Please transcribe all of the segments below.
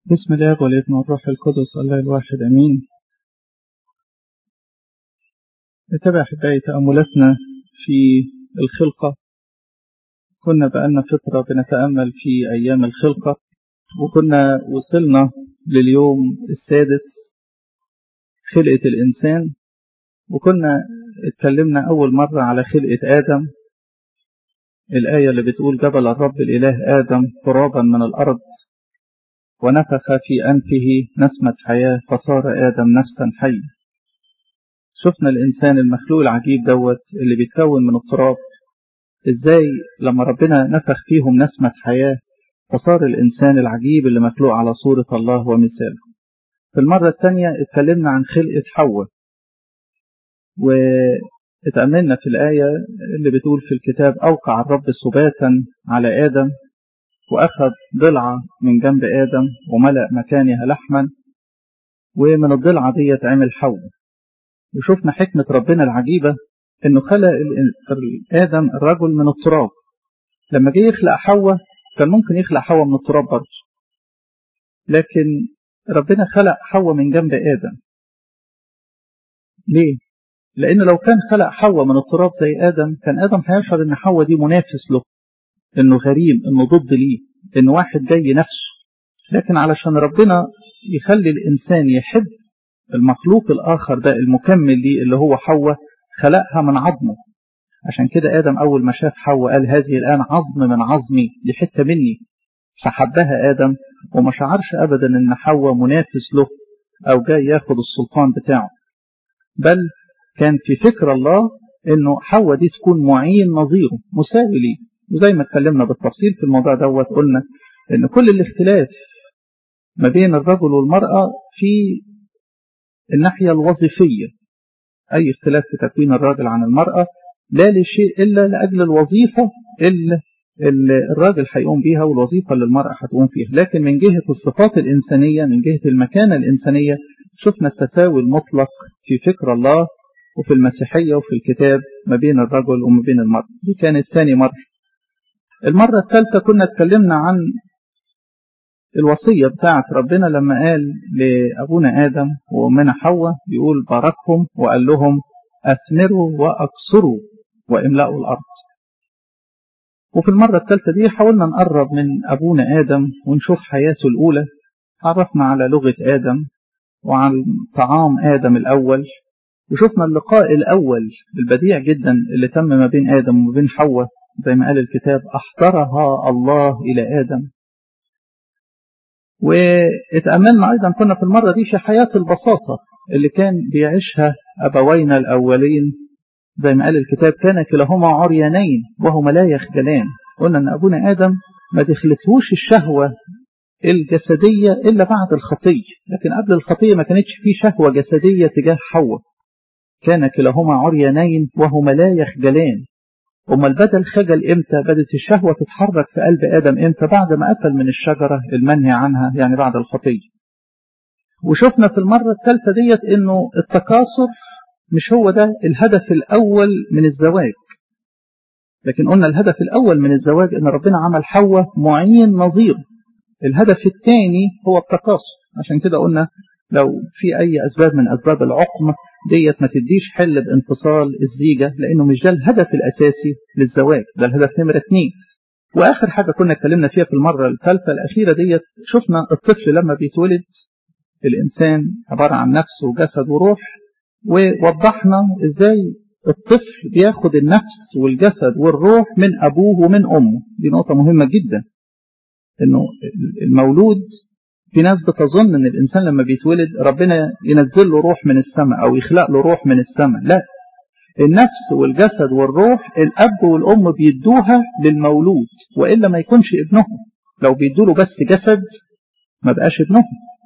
بسم الله والابن والروح القدس الله الواحد امين نتابع احبائي تاملاتنا في الخلقه كنا بقالنا فتره بنتامل في ايام الخلقه وكنا وصلنا لليوم السادس خلقه الانسان وكنا اتكلمنا اول مره على خلقه ادم الايه اللي بتقول جبل الرب الاله ادم ترابا من الارض ونفخ في أنفه نسمة حياة فصار آدم نفسا حية شفنا الإنسان المخلوق العجيب دوت اللي بيتكون من التراب إزاي لما ربنا نفخ فيهم نسمة حياة فصار الإنسان العجيب اللي مخلوق على صورة الله ومثاله في المرة الثانية اتكلمنا عن خلقة حواء واتأملنا في الآية اللي بتقول في الكتاب أوقع الرب سباتا على آدم وأخذ ضلعة من جنب آدم وملأ مكانها لحما ومن الضلعة دي عمل حواء وشفنا حكمة ربنا العجيبة إنه خلق آدم الرجل من التراب لما جه يخلق حواء كان ممكن يخلق حواء من التراب برضه لكن ربنا خلق حواء من جنب آدم ليه؟ لأن لو كان خلق حواء من التراب زي آدم كان آدم هيشعر إن حواء دي منافس له انه غريب انه ضد ليه انه واحد جاي نفسه لكن علشان ربنا يخلي الانسان يحب المخلوق الاخر ده المكمل ليه اللي هو حواء خلقها من عظمه عشان كده ادم اول ما شاف حواء قال هذه الان عظم من عظمي دي حته مني فحبها ادم وما شعرش ابدا ان حواء منافس له او جاي ياخد السلطان بتاعه بل كان في فكر الله انه حواء دي تكون معين نظيره مساوي ليه وزي ما اتكلمنا بالتفصيل في الموضوع دوت قلنا ان كل الاختلاف ما بين الرجل والمرأة في الناحية الوظيفية أي اختلاف في تكوين الراجل عن المرأة لا لشيء إلا لأجل الوظيفة اللي الراجل هيقوم بيها والوظيفة اللي المرأة هتقوم فيها لكن من جهة الصفات الإنسانية من جهة المكانة الإنسانية شفنا التساوي المطلق في فكر الله وفي المسيحية وفي الكتاب ما بين الرجل وما بين المرأة دي كانت ثاني مرة المرة الثالثة كنا اتكلمنا عن الوصية بتاعت ربنا لما قال لأبونا آدم وأمنا حواء بيقول باركهم وقال لهم أثمروا وأكثروا واملأوا الأرض وفي المرة الثالثة دي حاولنا نقرب من أبونا آدم ونشوف حياته الأولى عرفنا على لغة آدم وعن طعام آدم الأول وشفنا اللقاء الأول البديع جدا اللي تم ما بين آدم وما بين حواء زي ما قال الكتاب أحضرها الله إلى آدم واتأملنا أيضا كنا في المرة دي في حياة البساطة اللي كان بيعيشها أبوينا الأولين زي ما قال الكتاب كان كلاهما عريانين وهما لا يخجلان قلنا أن أبونا آدم ما دخلتهوش الشهوة الجسدية إلا بعد الخطية لكن قبل الخطية ما كانتش فيه شهوة جسدية تجاه حواء كان كلاهما عريانين وهما لا يخجلان أمال بدل خجل إمتى بدت الشهوة تتحرك في قلب آدم إمتى بعد ما أكل من الشجرة المنهي عنها يعني بعد الخطية وشفنا في المرة الثالثة ديت إنه التكاثر مش هو ده الهدف الأول من الزواج لكن قلنا الهدف الأول من الزواج إن ربنا عمل حواء معين نظير الهدف الثاني هو التكاثر عشان كده قلنا لو في أي أسباب من أسباب العقم ديت ما تديش حل بانفصال الزيجة لأنه مش ده الهدف الأساسي للزواج ده الهدف نمرة اثنين وآخر حاجة كنا اتكلمنا فيها في المرة الثالثة الأخيرة ديت شفنا الطفل لما بيتولد الإنسان عبارة عن نفس وجسد وروح ووضحنا إزاي الطفل بياخد النفس والجسد والروح من أبوه ومن أمه دي نقطة مهمة جدا إنه المولود في ناس بتظن ان الانسان لما بيتولد ربنا ينزل له روح من السماء او يخلق له روح من السماء لا النفس والجسد والروح الاب والام بيدوها للمولود والا ما يكونش ابنهم لو بيدوا له بس جسد ما بقاش ابنهم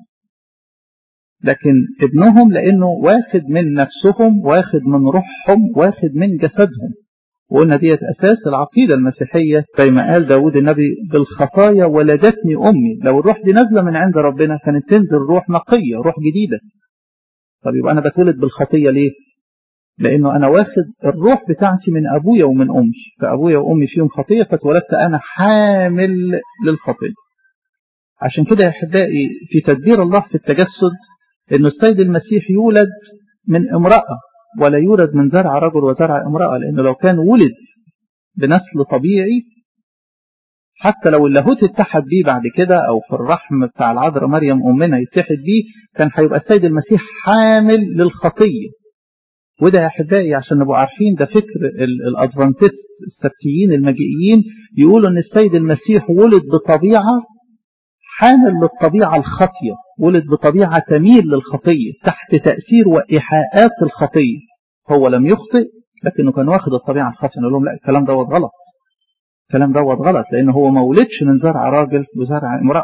لكن ابنهم لانه واخد من نفسهم واخد من روحهم واخد من جسدهم وقلنا ديت أساس العقيدة المسيحية زي ما قال داود النبي بالخطايا ولدتني أمي لو الروح دي نازلة من عند ربنا كانت تنزل روح نقية روح جديدة طب يبقى أنا بتولد بالخطية ليه لأنه أنا واخد الروح بتاعتي من أبويا ومن أمي فأبويا وأمي فيهم خطية فاتولدت أنا حامل للخطية عشان كده يا أحبائي في تدبير الله في التجسد أن السيد المسيح يولد من امرأة ولا يولد من زرع رجل وزرع امرأة لأنه لو كان ولد بنسل طبيعي حتى لو اللاهوت اتحد بيه بعد كده أو في الرحم بتاع العذراء مريم أمنا يتحد بيه كان هيبقى السيد المسيح حامل للخطية وده يا أحبائي عشان نبقوا عارفين ده فكر الأدفانتست السبتيين المجيئيين يقولوا أن السيد المسيح ولد بطبيعة حامل للطبيعة الخطية ولد بطبيعة تميل للخطية تحت تأثير وإيحاءات الخطية هو لم يخطئ لكنه كان واخد الطبيعة الخطية نقول لهم لا الكلام دوت غلط الكلام دوت غلط لأنه هو ما ولدش من زرع راجل وزرع امرأة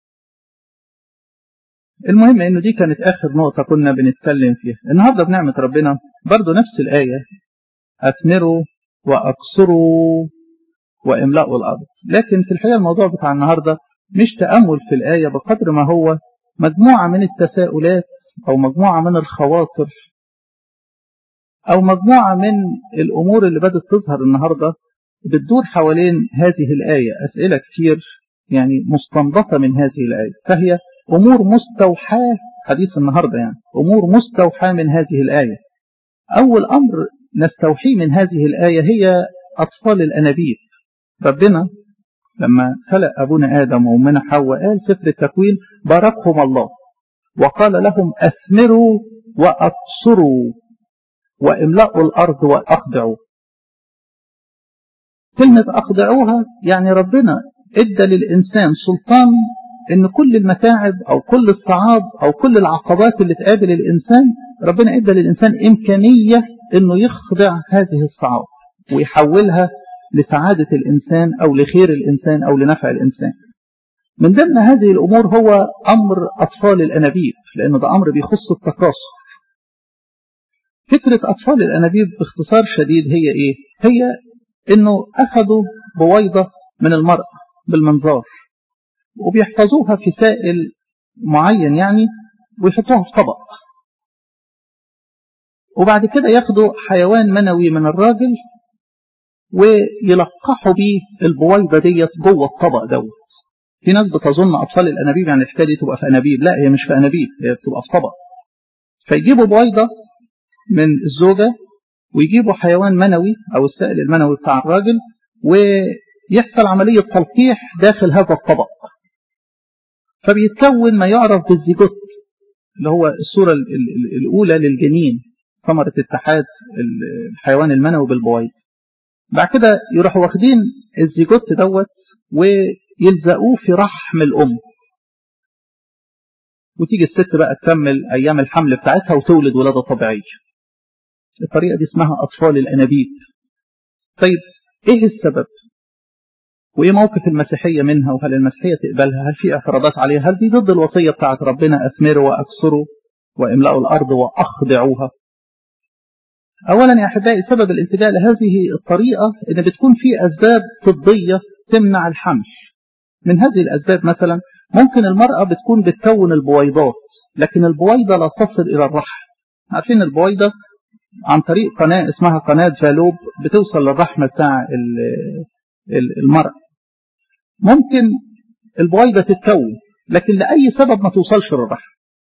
المهم انه دي كانت اخر نقطة كنا بنتكلم فيها النهاردة بنعمة ربنا برضو نفس الآية أثمروا وأكسروا وإملأوا الأرض لكن في الحقيقة الموضوع بتاع النهاردة مش تأمل في الآية بقدر ما هو مجموعة من التساؤلات أو مجموعة من الخواطر أو مجموعة من الأمور اللي بدأت تظهر النهاردة بتدور حوالين هذه الآية أسئلة كتير يعني مستنبطة من هذه الآية فهي أمور مستوحاة حديث النهاردة يعني أمور مستوحاة من هذه الآية أول أمر نستوحيه من هذه الآية هي أطفال الأنابيب ربنا لما خلق أبونا آدم وأمنا حواء قال سفر التكوين باركهم الله وقال لهم أثمروا وأقصروا وإملأوا الأرض وأخضعوا كلمة أخضعوها يعني ربنا ادى للإنسان سلطان ان كل المتاعب او كل الصعاب او كل العقبات اللي تقابل الانسان ربنا ادى للانسان امكانية انه يخضع هذه الصعاب ويحولها لسعادة الانسان او لخير الانسان او لنفع الانسان من ضمن هذه الامور هو امر اطفال الانابيب لانه ده امر بيخص التكاثر فكرة اطفال الانابيب باختصار شديد هي ايه هي انه اخذوا بويضة من المرأة بالمنظار وبيحفظوها في سائل معين يعني ويحطوها في طبق وبعد كده ياخدوا حيوان منوي من الراجل ويلقحوا بيه البويضة ديت جوه الطبق دوت في ناس بتظن أطفال الأنابيب يعني الحكاية دي تبقى في أنابيب لا هي مش في أنابيب هي بتبقى في طبق فيجيبوا بويضة من الزوجة ويجيبوا حيوان منوي أو السائل المنوي بتاع الراجل ويحصل عملية تلقيح داخل هذا الطبق فبيتكون ما يعرف بالزيجوت اللي هو الصورة الأولى للجنين ثمرة اتحاد الحيوان المنوي بالبويض بعد كده يروحوا واخدين الزيجوت دوت ويلزقوه في رحم الأم وتيجي الست بقى تكمل أيام الحمل بتاعتها وتولد ولادة طبيعية الطريقة دي اسمها أطفال الأنابيب طيب إيه السبب وإيه موقف المسيحية منها وهل المسيحية تقبلها هل في اعتراضات عليها هل دي ضد الوصية بتاعت ربنا أثمروا وأكسروا وإملأوا الأرض وأخضعوها أولا يا أحبائي سبب الانتباه لهذه الطريقة إن بتكون في أسباب طبية تمنع الحمل من هذه الأسباب مثلا ممكن المرأة بتكون بتكون البويضات لكن البويضة لا تصل إلى الرحم عارفين البويضة عن طريق قناة اسمها قناة جالوب بتوصل للرحم بتاع المرأة ممكن البويضة تتكون لكن لأي سبب ما توصلش للرحم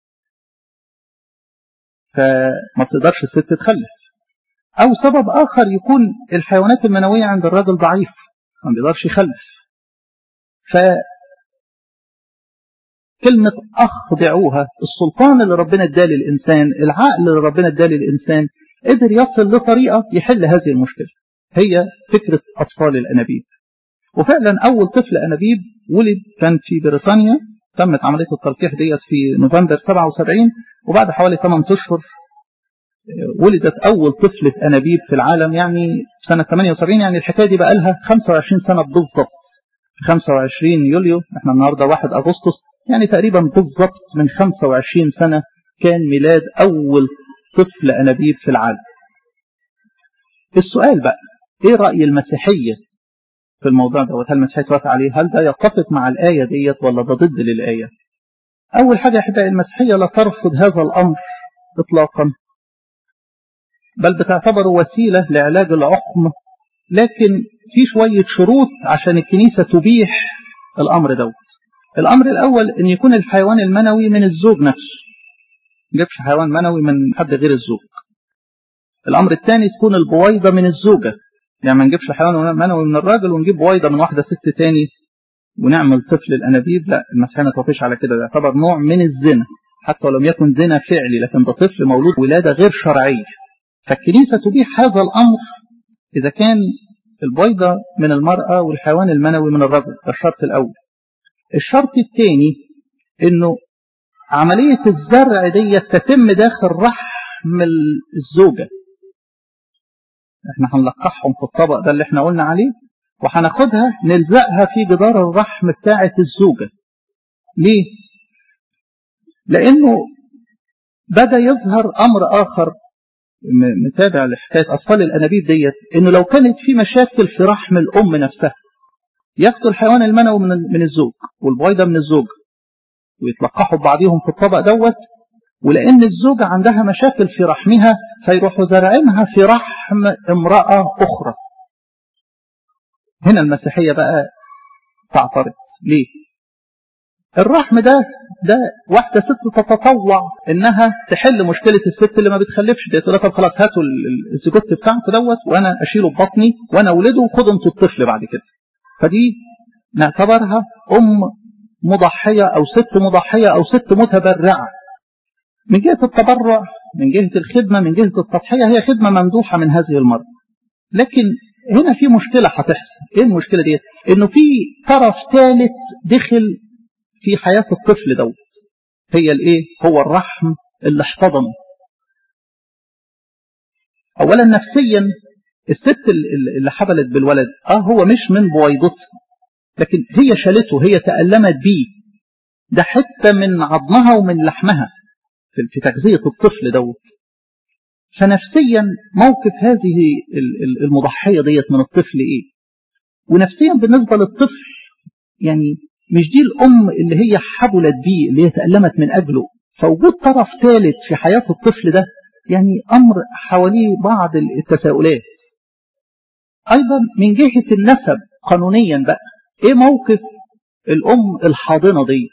فما تقدرش الست تخلف أو سبب آخر يكون الحيوانات المنوية عند الراجل ضعيف ما بيقدرش يخلف ف كلمة أخضعوها السلطان اللي ربنا اداه للإنسان العقل اللي ربنا اداه للإنسان قدر يصل لطريقة يحل هذه المشكلة هي فكرة أطفال الأنابيب وفعلا أول طفل أنابيب ولد كان في بريطانيا تمت عملية التلقيح ديت في نوفمبر 77 وبعد حوالي 8 أشهر ولدت أول طفلة أنابيب في العالم يعني سنة 78 يعني الحكاية دي بقى لها 25 سنة بالضبط 25 يوليو احنا النهاردة 1 أغسطس يعني تقريبا بالضبط من 25 سنة كان ميلاد أول طفل أنابيب في العالم السؤال بقى ايه رأي المسيحية في الموضوع ده هل المسيحية توافق عليه هل ده يتفق مع الآية ديت ولا ده ضد للآية أول حاجة أحبائي المسيحية لا ترفض هذا الأمر إطلاقا بل بتعتبره وسيلة لعلاج العقم لكن في شوية شروط عشان الكنيسة تبيح الأمر دوت الأمر الأول أن يكون الحيوان المنوي من الزوج نفسه جبش حيوان منوي من حد غير الزوج الأمر الثاني تكون البويضة من الزوجة يعني ما نجيبش حيوان منوي من الراجل ونجيب بويضة من واحدة ست تاني ونعمل طفل الأنابيب لا المسيحية ما توافقش على كده ده يعتبر نوع من الزنا حتى ولم يكن زنا فعلي لكن ده طفل مولود ولادة غير شرعية فالكنيسة تبيح هذا الأمر إذا كان البويضة من المرأة والحيوان المنوي من الرجل ده الشرط الأول الشرط الثاني إنه عملية الزرع دي تتم داخل رحم الزوجة احنا هنلقحهم في الطبق ده اللي احنا قلنا عليه وهناخدها نلزقها في جدار الرحم بتاعة الزوجة ليه؟ لأنه بدأ يظهر أمر آخر متابع لحكاية أطفال الأنابيب ديت إنه لو كانت في مشاكل في رحم الأم نفسها ياخدوا الحيوان المنوي من من الزوج والبويضة من الزوج ويتلقحوا ببعضهم في الطبق دوت ولأن الزوجة عندها مشاكل في رحمها فيروحوا زرعينها في رحم امرأة أخرى هنا المسيحية بقى تعترض ليه الرحم ده ده واحدة ست تتطوع انها تحل مشكلة الست اللي ما بتخلفش دي تقول طب خلاص هاتوا الزيجوت بتاعكم دوت وانا اشيله ببطني وانا اولده وخدوا انتوا الطفل بعد كده فدي نعتبرها ام مضحية او ست مضحية او ست متبرعة من جهة التبرع من جهة الخدمة من جهة التضحية هي خدمة ممدوحة من هذه المرة لكن هنا في مشكلة هتحصل ايه المشكلة دي انه في طرف ثالث دخل في حياة الطفل دوت هي الايه هو الرحم اللي احتضنه اولا نفسيا الست اللي حبلت بالولد اه هو مش من بويضتها لكن هي شالته هي تألمت بيه ده حتة من عظمها ومن لحمها في تغذية الطفل دوت فنفسيا موقف هذه المضحية ديت من الطفل ايه ونفسيا بالنسبة للطفل يعني مش دي الأم اللي هي حبلت بيه اللي هي تألمت من أجله فوجود طرف ثالث في حياة الطفل ده يعني أمر حواليه بعض التساؤلات أيضا من جهة النسب قانونيا بقى إيه موقف الأم الحاضنة دي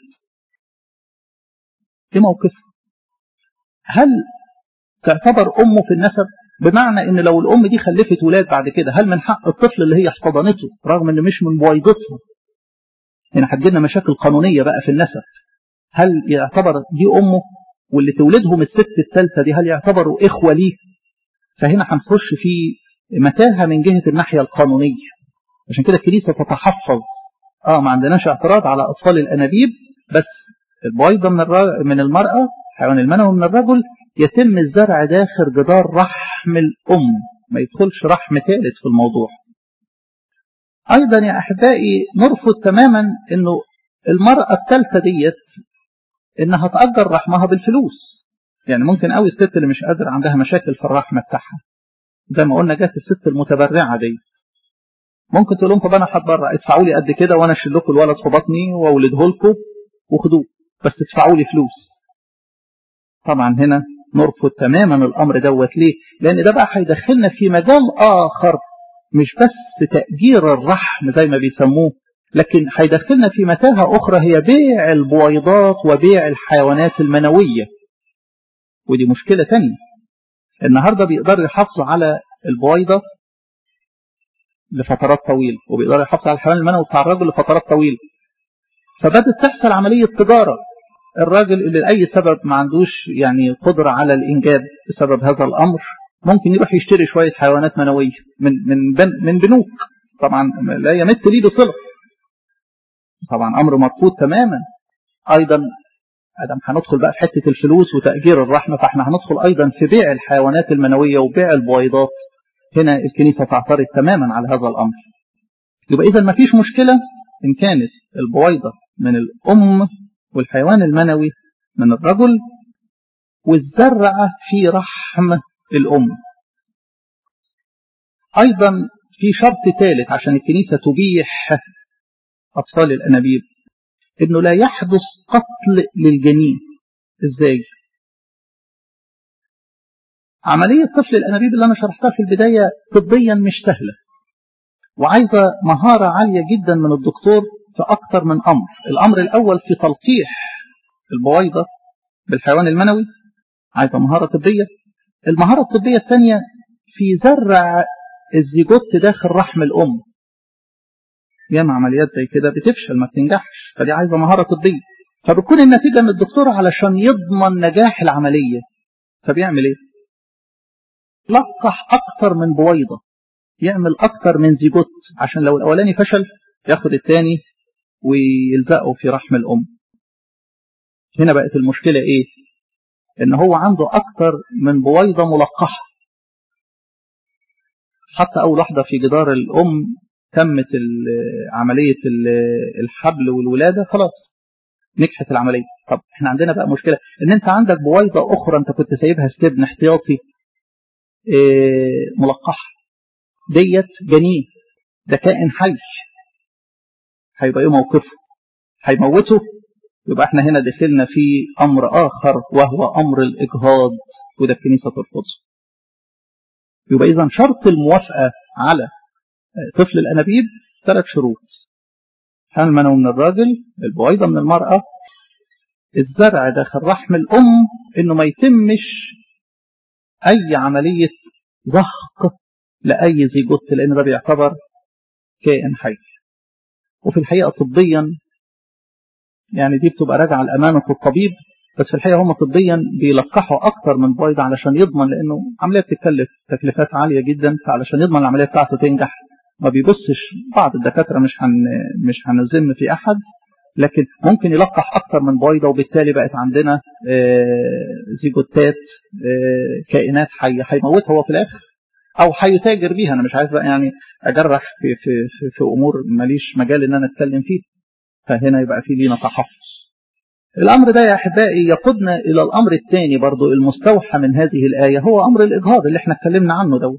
إيه موقفها هل تعتبر أمه في النسب بمعنى ان لو الام دي خلفت ولاد بعد كده هل من حق الطفل اللي هي احتضنته رغم انه مش من بويضتها هنا هتجيلنا مشاكل قانونية بقى في النسب هل يعتبر دي أمه واللي تولدهم الست الثالثة دي هل يعتبروا إخوة ليه فهنا هنخش في متاهة من جهة الناحية القانونية عشان كده الكنيسة تتحفظ اه ما عندناش اعتراض على أطفال الأنابيب بس البويضة من, من المرأة حيوان المنوي من الرجل يتم الزرع داخل جدار رحم الأم ما يدخلش رحم ثالث في الموضوع أيضا يا أحبائي نرفض تماما أنه المرأة الثالثة ديت إنها تأجر رحمها بالفلوس يعني ممكن قوي الست اللي مش قادرة عندها مشاكل في الرحم بتاعها زي ما قلنا جت الست المتبرعة دي ممكن تقول لهم طب أنا هتبرع ادفعوا لي قد كده وأنا أشيل لكم الولد في بطني وأولده لكم وخدوه بس تدفعوا لي فلوس طبعا هنا نرفض تماما الأمر دوت ليه لأن ده بقى هيدخلنا في مجال آخر مش بس تأجير الرحم زي ما بيسموه لكن هيدخلنا في متاهة أخرى هي بيع البويضات وبيع الحيوانات المنوية ودي مشكلة تانية النهاردة بيقدروا يحافظوا على البويضة لفترات طويلة وبيقدروا يحافظوا على الحيوان المنوي بتاع الراجل لفترات طويلة فبدت تحصل عملية تجارة الراجل اللي لأي سبب ما عندوش يعني قدرة على الإنجاب بسبب هذا الأمر ممكن يروح يشتري شوية حيوانات منوية من من بن من بنوك طبعا لا يمت لي بصلة طبعا أمر مرفوض تماما أيضا ادم هندخل بقى في حتة الفلوس وتأجير الرحمة فاحنا هندخل أيضا في بيع الحيوانات المنوية وبيع البويضات هنا الكنيسة تعترض تماما على هذا الأمر يبقى إذا ما فيش مشكلة إن كانت البويضة من الأم والحيوان المنوي من الرجل والزرعة في رحم الأم أيضا في شرط ثالث عشان الكنيسة تبيح أطفال الأنابيب إنه لا يحدث قتل للجنين إزاي عملية طفل الأنابيب اللي أنا شرحتها في البداية طبيا مش سهلة وعايزة مهارة عالية جدا من الدكتور في أكثر من أمر الأمر الأول في تلقيح البويضة بالحيوان المنوي عايزة مهارة طبية المهارة الطبية الثانية في زرع الزيجوت داخل رحم الأم ياما عمليات زي كده بتفشل ما بتنجحش فدي عايزة مهارة طبية فبتكون النتيجة ان الدكتور علشان يضمن نجاح العملية فبيعمل ايه لقح اكتر من بويضة يعمل اكتر من زيجوت عشان لو الاولاني فشل ياخد الثاني ويلزقه في رحم الام هنا بقت المشكلة ايه ان هو عنده اكتر من بويضة ملقحة حتى اول واحدة في جدار الام تمت عملية الحبل والولادة خلاص نجحت العملية طب احنا عندنا بقى مشكلة ان انت عندك بويضة اخرى انت كنت سايبها استبن احتياطي اه ملقحة ديت جنين ده كائن حي هيبقى ايه موقفه هيموته يبقى احنا هنا دخلنا في امر اخر وهو امر الاجهاض وده الكنيسة ترفضه يبقى اذا شرط الموافقة على طفل الانابيب ثلاث شروط حمل منوي من الراجل البويضة من المرأة الزرع داخل رحم الأم إنه ما يتمش أي عملية ضخ لأي زيجوت لأن ده بيعتبر كائن حي وفي الحقيقة طبيا يعني دي بتبقى راجعة لأمانة الطبيب بس في الحقيقة هم طبيا بيلقحوا أكتر من بويضة علشان يضمن لأنه عملية بتتكلف تكلفات عالية جدا فعلشان يضمن العملية بتاعته تنجح ما بيبصش بعض الدكاترة مش هن مش هنذم في أحد لكن ممكن يلقح أكتر من بويضة وبالتالي بقت عندنا زيجوتات كائنات حية هيموتها هو في الآخر أو هيتاجر بيها أنا مش عايز بقى يعني أجرح في, في, في, في أمور ماليش مجال إن أنا أتكلم فيه فهنا يبقى في لينا تحفظ الأمر ده يا أحبائي يقودنا إلى الأمر الثاني برضو المستوحى من هذه الآية هو أمر الإجهاض اللي احنا اتكلمنا عنه دوت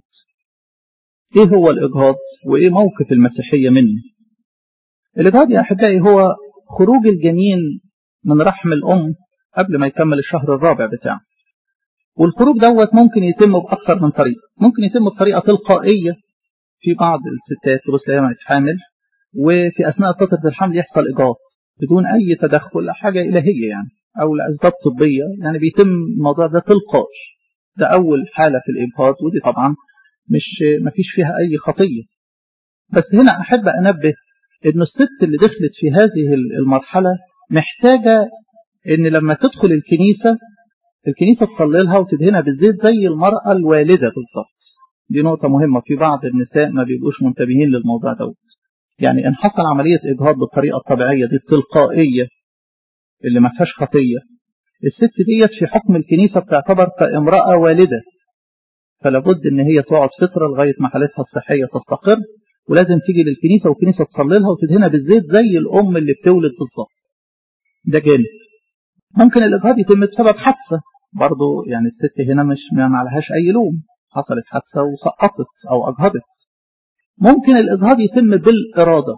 إيه هو الإجهاض وإيه موقف المسيحية منه الإجهاض يا أحبائي هو خروج الجنين من رحم الأم قبل ما يكمل الشهر الرابع بتاعه والخروج دوت ممكن يتم بأكثر من طريقة ممكن يتم بطريقة تلقائية في بعض الستات تبص لها تحامل وفي أثناء فترة الحمل يحصل إجهاض بدون أي تدخل حاجة إلهية يعني أو لأسباب طبية يعني بيتم الموضوع ده تلقائي ده أول حالة في الإجهاض ودي طبعا مش ما فيش فيها أي خطية بس هنا أحب أنبه إن الست اللي دخلت في هذه المرحلة محتاجة إن لما تدخل الكنيسة الكنيسة تصلي لها وتدهنها بالزيت زي المرأة الوالدة بالظبط دي نقطة مهمة في بعض النساء ما بيبقوش منتبهين للموضوع دوت يعني إن حصل عملية إجهاض بالطريقة الطبيعية دي التلقائية اللي ما فيهاش خطية الست ديت في حكم الكنيسة بتعتبر كامرأة والدة فلا بد ان هي تقعد فتره لغايه ما حالتها الصحيه تستقر ولازم تيجي للكنيسه والكنيسه تصلي لها وتدهنها بالزيت زي الام اللي بتولد بالظبط. ده جانب. ممكن الاجهاض يتم بسبب حادثه برضه يعني الست هنا مش ما عليهاش اي لوم حصلت حادثه وسقطت او اجهضت. ممكن الاجهاض يتم بالاراده.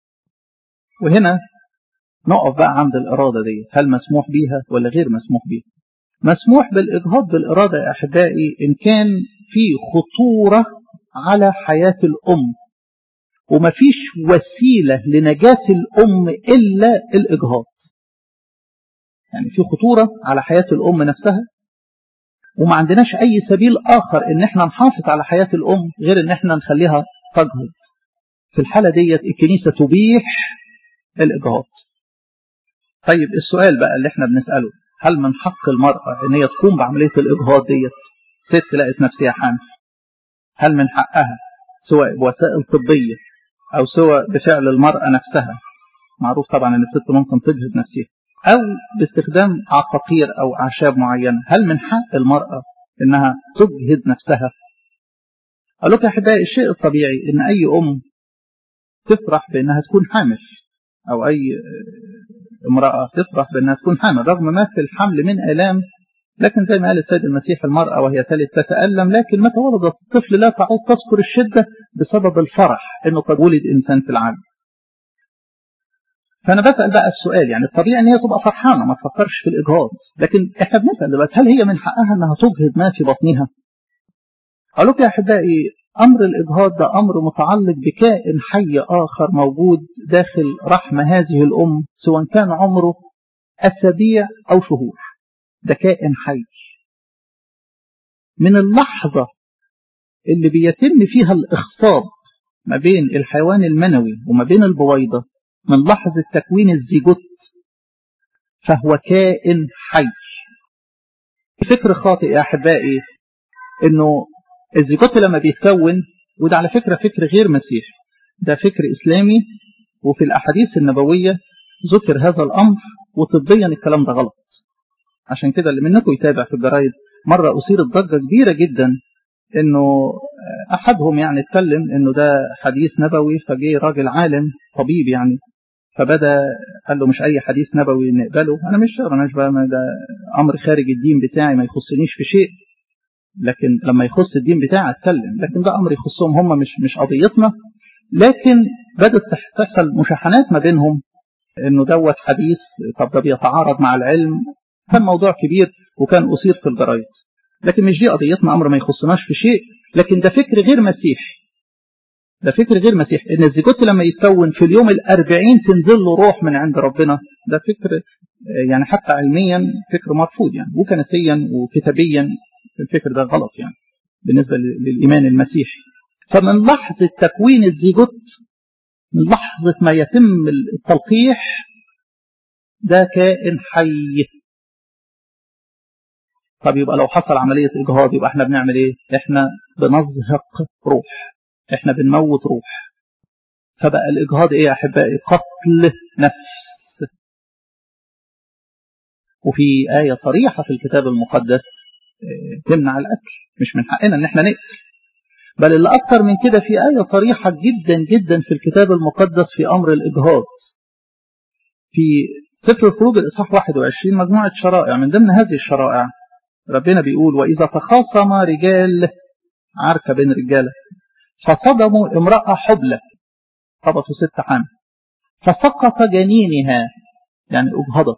وهنا نقف بقى عند الاراده دي هل مسموح بيها ولا غير مسموح بيها؟ مسموح بالإجهاض بالإرادة يا أحبائي إن كان في خطورة على حياة الأم ومفيش وسيلة لنجاة الأم إلا الإجهاض يعني في خطورة على حياة الأم نفسها وما عندناش أي سبيل آخر إن احنا نحافظ على حياة الأم غير إن احنا نخليها تجهض في الحالة ديت الكنيسة تبيح الإجهاض طيب السؤال بقى اللي احنا بنسأله هل من حق المرأة ان هي تقوم بعملية الإجهاض ديت ست لقت نفسها حامل هل من حقها سواء بوسائل طبية أو سواء بفعل المرأة نفسها معروف طبعا ان الست ممكن تجهض نفسها أو باستخدام عقاقير أو أعشاب معينة هل من حق المرأة انها تجهض نفسها أقول لك يا أحبائي الشيء الطبيعي ان أي أم تفرح بأنها تكون حامل أو أي امرأة تفرح بأنها تكون حامل رغم ما في الحمل من آلام لكن زي ما قال السيد المسيح المرأة وهي تلد تتألم لكن متى ولدت الطفل لا تعود تذكر الشدة بسبب الفرح أنه قد ولد إنسان في العالم فأنا بسأل بقى السؤال يعني الطبيعي أن هي تبقى فرحانة ما تفكرش في الإجهاض لكن إحنا بنسأل دلوقتي هل هي من حقها أنها تجهض ما في بطنها؟ أقول لك يا أحبائي أمر الإجهاض ده أمر متعلق بكائن حي آخر موجود داخل رحم هذه الأم سواء كان عمره أسابيع أو شهور ده كائن حي من اللحظة اللي بيتم فيها الإخصاب ما بين الحيوان المنوي وما بين البويضة من لحظة تكوين الزيجوت فهو كائن حي فكر خاطئ يا أحبائي إنه الزيجوت لما بيتكون وده على فكرة فكر غير مسيحي ده فكر إسلامي وفي الأحاديث النبوية ذكر هذا الأمر وطبيا الكلام ده غلط عشان كده اللي منكم يتابع في الجرايد مرة أثيرت ضجة كبيرة جدا انه احدهم يعني اتكلم انه ده حديث نبوي فجه راجل عالم طبيب يعني فبدا قال له مش اي حديث نبوي نقبله انا مش انا مش بقى ده امر خارج الدين بتاعي ما يخصنيش في شيء لكن لما يخص الدين بتاعي اتكلم لكن ده امر يخصهم هم مش مش قضيتنا لكن بدات تحصل مشاحنات ما بينهم انه دوت حديث طب ده بيتعارض مع العلم كان موضوع كبير وكان اثير في الجرايد لكن مش دي قضيتنا امر ما يخصناش في شيء لكن ده فكر غير مسيحي ده فكر غير مسيحي ان الزيجوت لما يتكون في اليوم الأربعين تنزل له روح من عند ربنا ده فكر يعني حتى علميا فكر مرفوض يعني وكنسيا وكتابيا الفكر ده غلط يعني بالنسبة للإيمان المسيحي فمن لحظة تكوين الزيجوت من لحظة ما يتم التلقيح ده كائن حي طب يبقى لو حصل عملية إجهاض يبقى احنا بنعمل ايه احنا بنزهق روح احنا بنموت روح فبقى الإجهاض ايه يا أحبائي قتل نفس وفي آية صريحة في الكتاب المقدس تمنع الأكل مش من حقنا ان احنا نقتل بل اللي أكثر من كده في آية صريحة جدا جدا في الكتاب المقدس في أمر الإجهاض في سفر الخروج الإصحاح 21 مجموعة شرائع من ضمن هذه الشرائع ربنا بيقول وإذا تخاصم رجال عركة بين رجالة فصدموا امرأة حبلة خبطوا ست حامل فسقط جنينها يعني أجهضت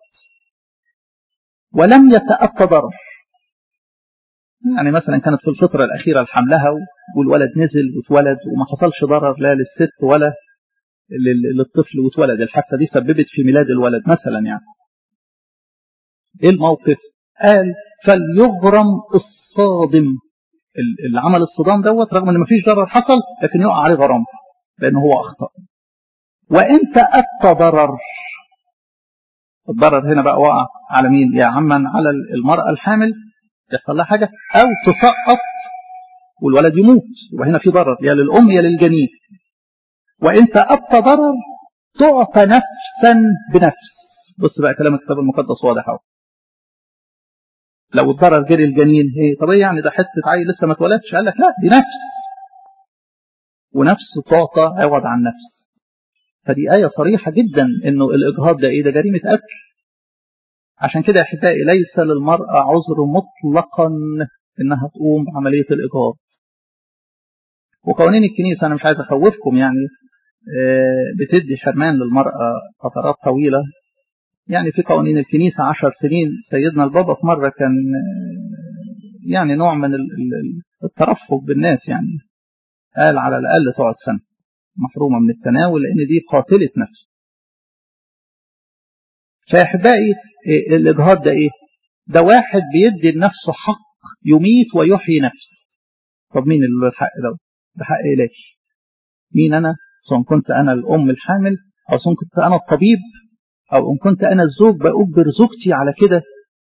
ولم يتأتى ضرر يعني مثلا كانت في الفترة الأخيرة لحملها والولد نزل واتولد وما حصلش ضرر لا للست ولا للطفل واتولد الحادثة دي سببت في ميلاد الولد مثلا يعني ايه الموقف قال فليغرم الصادم اللي عمل الصدام دوت رغم ان مفيش ضرر حصل لكن يقع عليه غرام لانه هو اخطا وان تاتى ضرر الضرر هنا بقى وقع على مين يا عما على المراه الحامل يحصل لها حاجه او تسقط والولد يموت وهنا في ضرر يا للام يا للجنين وان تاتى ضرر تعطى نفسا بنفس بص بقى كلام الكتاب المقدس واضح اهو لو الضرر جري الجنين ايه طب ايه يعني ده حته عيل لسه ما اتولدش قال لك لا دي نفس ونفس تعطى عوض عن نفس فدي آية صريحة جدا انه الاجهاض ده ايه ده جريمة قتل عشان كده يا احبائي ليس للمرأة عذر مطلقا انها تقوم بعملية الاجهاض وقوانين الكنيسة انا مش عايز اخوفكم يعني بتدي حرمان للمرأة فترات طويلة يعني في قوانين الكنيسة عشر سنين سيدنا البابا في مرة كان يعني نوع من الترفق بالناس يعني قال على الأقل تقعد سنة محرومة من التناول لأن دي قاتلة نفس فأحبائي الإجهاض ده إيه؟ ده واحد بيدي لنفسه حق يميت ويحيي نفسه طب مين اللي له الحق ده؟ ده حق إلهي مين أنا؟ سواء كنت أنا الأم الحامل أو سواء كنت أنا الطبيب أو إن كنت أنا الزوج بأجبر زوجتي على كده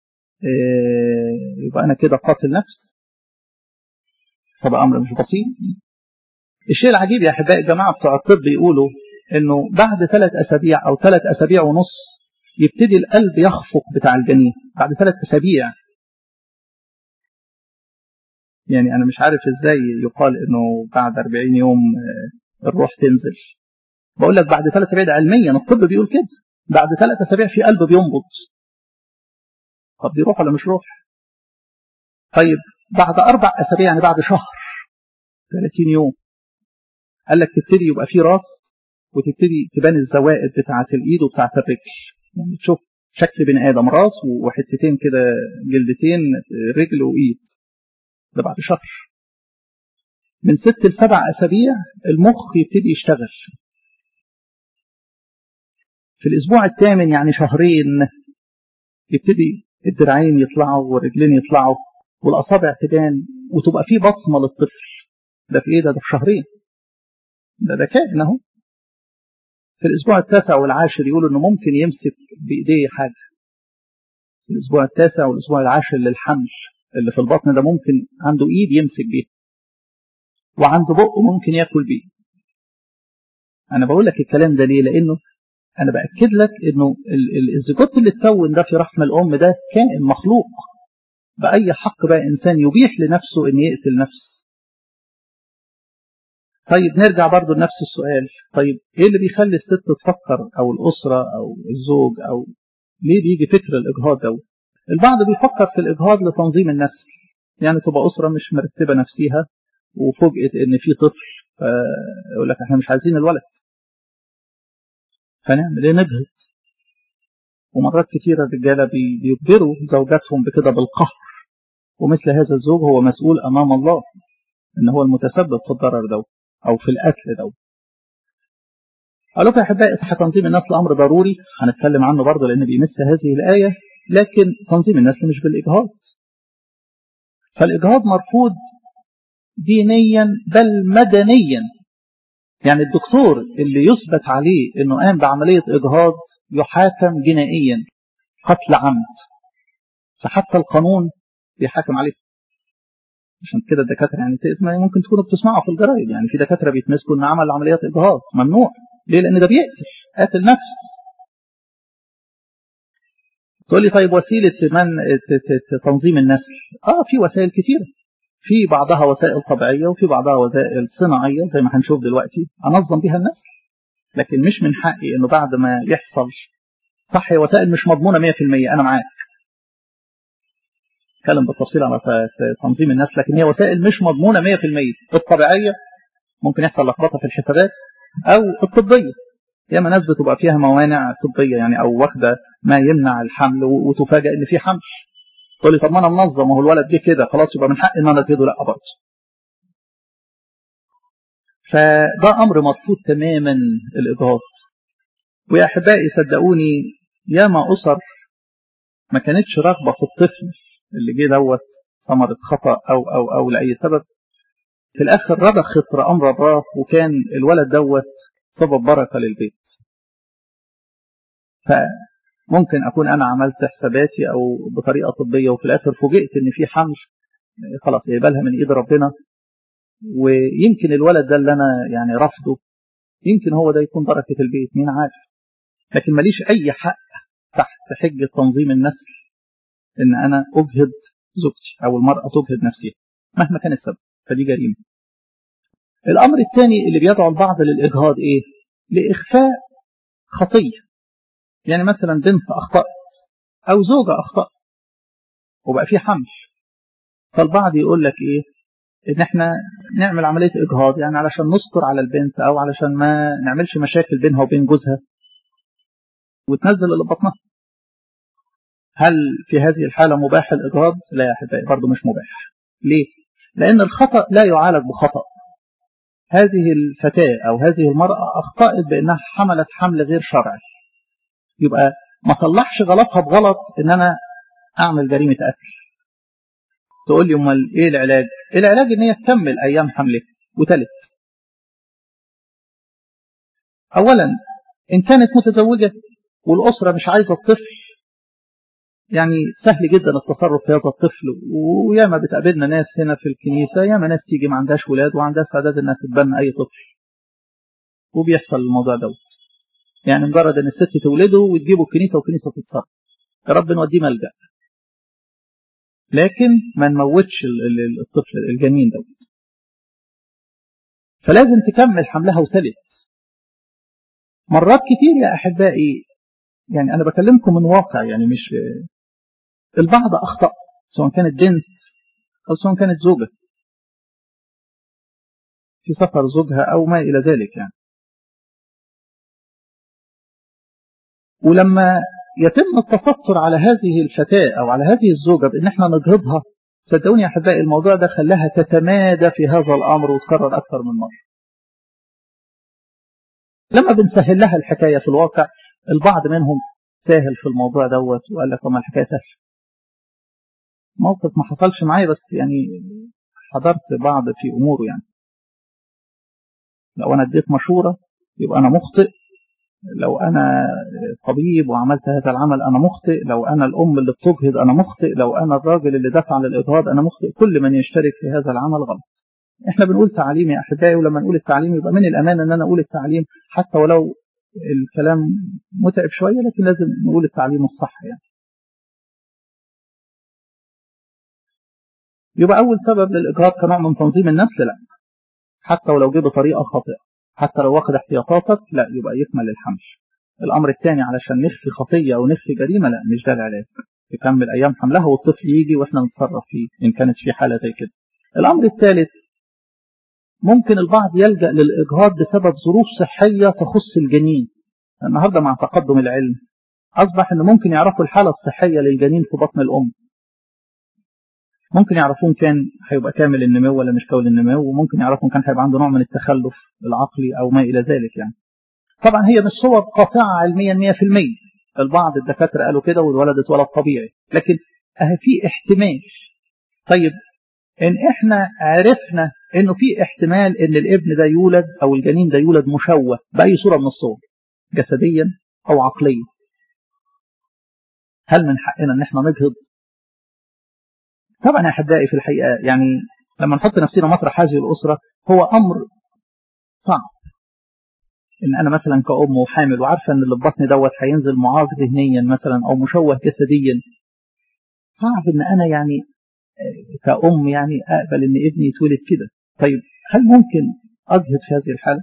إيه يبقى أنا كده قاتل نفس فده أمر مش بسيط الشيء العجيب يا أحبائي الجماعة بتوع الطب يقولوا إنه بعد ثلاث أسابيع أو ثلاث أسابيع ونص يبتدي القلب يخفق بتاع الجنين بعد ثلاث أسابيع يعني أنا مش عارف إزاي يقال إنه بعد 40 يوم الروح تنزل بقول لك بعد ثلاث أسابيع علميا الطب بيقول كده بعد ثلاث أسابيع في قلب بينبض طب دي روح ولا مش روح طيب بعد أربع أسابيع يعني بعد شهر 30 يوم قال لك تبتدي يبقى في راس وتبتدي تبان الزوائد بتاعة الإيد وبتاعة الرجل يعني تشوف شكل بني آدم راس وحتتين كده جلدتين رجل وإيد ده بعد شهر من ست لسبع أسابيع المخ يبتدي يشتغل في الأسبوع الثامن يعني شهرين يبتدي الدراعين يطلعوا والرجلين يطلعوا والأصابع تبان وتبقى في بصمة للطفل ده في إيه ده ده في شهرين ده ده كائن أهو في الأسبوع التاسع والعاشر يقولوا إنه ممكن يمسك بإيديه حاجة في الأسبوع التاسع والأسبوع العاشر للحمل اللي في البطن ده ممكن عنده إيد يمسك بيها وعنده بق ممكن ياكل بيه أنا بقول لك الكلام ده ليه لأنه أنا بأكد لك إنه الزيجوت اللي اتكون ده في رحم الأم ده كائن مخلوق بأي حق بقى إنسان يبيح لنفسه إن يقتل نفسه طيب نرجع برضو لنفس السؤال طيب ايه اللي بيخلي الست تفكر او الاسرة او الزوج او ليه بيجي فكر الاجهاض ده البعض بيفكر في الاجهاض لتنظيم النسل يعني تبقى اسرة مش مرتبة نفسها وفوجئت ان في طفل فيقول لك احنا مش عايزين الولد فنعمل ايه نجهض ومرات كثيرة الرجالة بيجبروا زوجاتهم بكده بالقهر ومثل هذا الزوج هو مسؤول امام الله ان هو المتسبب في الضرر ده او في القتل ده قالوا يا احبائي صح تنظيم النسل امر ضروري هنتكلم عنه برضه لان بيمس هذه الايه لكن تنظيم النسل مش بالاجهاض فالاجهاض مرفوض دينيا بل مدنيا يعني الدكتور اللي يثبت عليه انه قام بعمليه اجهاض يحاكم جنائيا قتل عمد فحتى القانون بيحاكم عليه عشان كده الدكاتره يعني ممكن تكونوا بتسمعوا في الجرايد يعني في دكاتره بيتمسكوا ان عمل عمليات اجهاض ممنوع ليه؟ لان ده بيقتل قاتل نفس تقول لي طيب وسيله من تنظيم النسل اه في وسائل كثيره في بعضها وسائل طبيعيه وفي بعضها وسائل صناعيه زي ما هنشوف دلوقتي انظم بها النسل لكن مش من حقي انه بعد ما يحصل صح هي وسائل مش مضمونه 100% انا معاك اتكلم بالتفصيل على تنظيم الناس لكن هي وسائل مش مضمونه 100% الطبيعيه ممكن يحصل لخبطه في الحسابات او الطبيه ياما ناس بتبقى فيها موانع طبيه يعني او واخده ما يمنع الحمل وتفاجئ ان في حمل تقول لي طب ما انا منظم وهو الولد جه كده خلاص يبقى من حقي ان انا اتجده لا برضه فده امر مرفوض تماما الاجهاض ويا احبائي صدقوني ياما اسر ما كانتش راغبه في الطفل اللي جه دوت ثمرة خطأ أو أو أو لأي سبب في الآخر رضخت أمر الله وكان الولد دوت سبب بركة للبيت فممكن أكون أنا عملت حساباتي أو بطريقة طبية وفي الآخر فوجئت إن في حمل خلاص يقبلها من إيد ربنا ويمكن الولد ده اللي أنا يعني رفضه يمكن هو ده يكون بركة البيت مين عارف لكن ماليش أي حق تحت حجة تنظيم النسل ان انا اجهد زوجتي او المرأة تجهد نفسها مهما كان السبب فدي جريمة الامر الثاني اللي بيدعو البعض للاجهاض ايه لاخفاء خطية يعني مثلا بنت اخطأت او زوجة اخطأت وبقى في حمل فالبعض يقول لك ايه ان احنا نعمل عملية اجهاض يعني علشان نستر على البنت او علشان ما نعملش مشاكل بينها وبين جوزها وتنزل اللي بطنها هل في هذه الحالة مباح الإجهاض؟ لا يا أحبائي برضه مش مباح. ليه؟ لأن الخطأ لا يعالج بخطأ. هذه الفتاة أو هذه المرأة أخطأت بأنها حملت حمل غير شرعي. يبقى ما صلحش غلطها بغلط إن أنا أعمل جريمة قتل. تقول لي أمال إيه العلاج؟ العلاج إن هي تكمل أيام حملها وتلت. أولا إن كانت متزوجة والأسرة مش عايزة الطفل يعني سهل جدا التصرف في هذا الطفل وياما بتقابلنا ناس هنا في الكنيسة ياما ناس تيجي ما عندهاش ولاد وعندها استعداد انها تتبنى اي طفل وبيحصل الموضوع دوت يعني مجرد ان الست تولده وتجيبه الكنيسة والكنيسة تتصرف يا رب نوديه ملجأ لكن ما نموتش الطفل الجنين دوت فلازم تكمل حملها وتلد مرات كتير يا احبائي يعني انا بكلمكم من واقع يعني مش البعض أخطأ سواء كانت بنت أو سواء كانت زوجة في سفر زوجها أو ما إلى ذلك يعني ولما يتم التستر على هذه الفتاة أو على هذه الزوجة بأن احنا نجهضها صدقوني يا أحبائي الموضوع ده خلاها تتمادى في هذا الأمر وتكرر أكثر من مرة لما بنسهل لها الحكاية في الواقع البعض منهم ساهل في الموضوع دوت وقال لك ما الحكاية سهلة موقف ما حصلش معايا بس يعني حضرت بعض في أموره يعني لو أنا اديت مشورة يبقى أنا مخطئ لو أنا طبيب وعملت هذا العمل أنا مخطئ لو أنا الأم اللي بتجهض أنا مخطئ لو أنا الراجل اللي دفع للإجهاض أنا مخطئ كل من يشترك في هذا العمل غلط احنا بنقول تعليم يا أحبائي ولما نقول التعليم يبقى من الأمان أن أنا أقول التعليم حتى ولو الكلام متعب شوية لكن لازم نقول التعليم الصح يعني يبقى أول سبب للإجهاض كنوع من تنظيم النسل لا حتى ولو جه بطريقة خاطئة حتى لو واخد احتياطاتك لا يبقى يكمل الحمل الأمر الثاني علشان نخفي خطية أو نخفي جريمة لا مش ده العلاج تكمل أيام حملها والطفل يجي وإحنا نتصرف فيه إن كانت في حالة زي كده الأمر الثالث ممكن البعض يلجأ للإجهاض بسبب ظروف صحية تخص الجنين النهاردة مع تقدم العلم أصبح أنه ممكن يعرفوا الحالة الصحية للجنين في بطن الأم ممكن يعرفون كان هيبقى كامل النمو ولا مش كامل النمو وممكن يعرفون كان هيبقى عنده نوع من التخلف العقلي أو ما إلى ذلك يعني طبعا هي مش صور قاطعة علميا 100% البعض الدكاترة قالوا كده والولد اتولد طبيعي لكن أهي في احتمال طيب إن إحنا عرفنا إنه في احتمال إن الابن ده يولد أو الجنين ده يولد مشوه بأي صورة من الصور جسديا أو عقليا هل من حقنا إن إحنا نجهض طبعا يا أحبائي في الحقيقة يعني لما نحط نفسنا مطرح هذه الأسرة هو أمر صعب إن أنا مثلا كأم وحامل وعارفة إن اللي في بطني دوت هينزل معاق ذهنيا مثلا أو مشوه جسديا صعب إن أنا يعني كأم يعني أقبل إن ابني يتولد كده طيب هل ممكن أجهد في هذه الحالة؟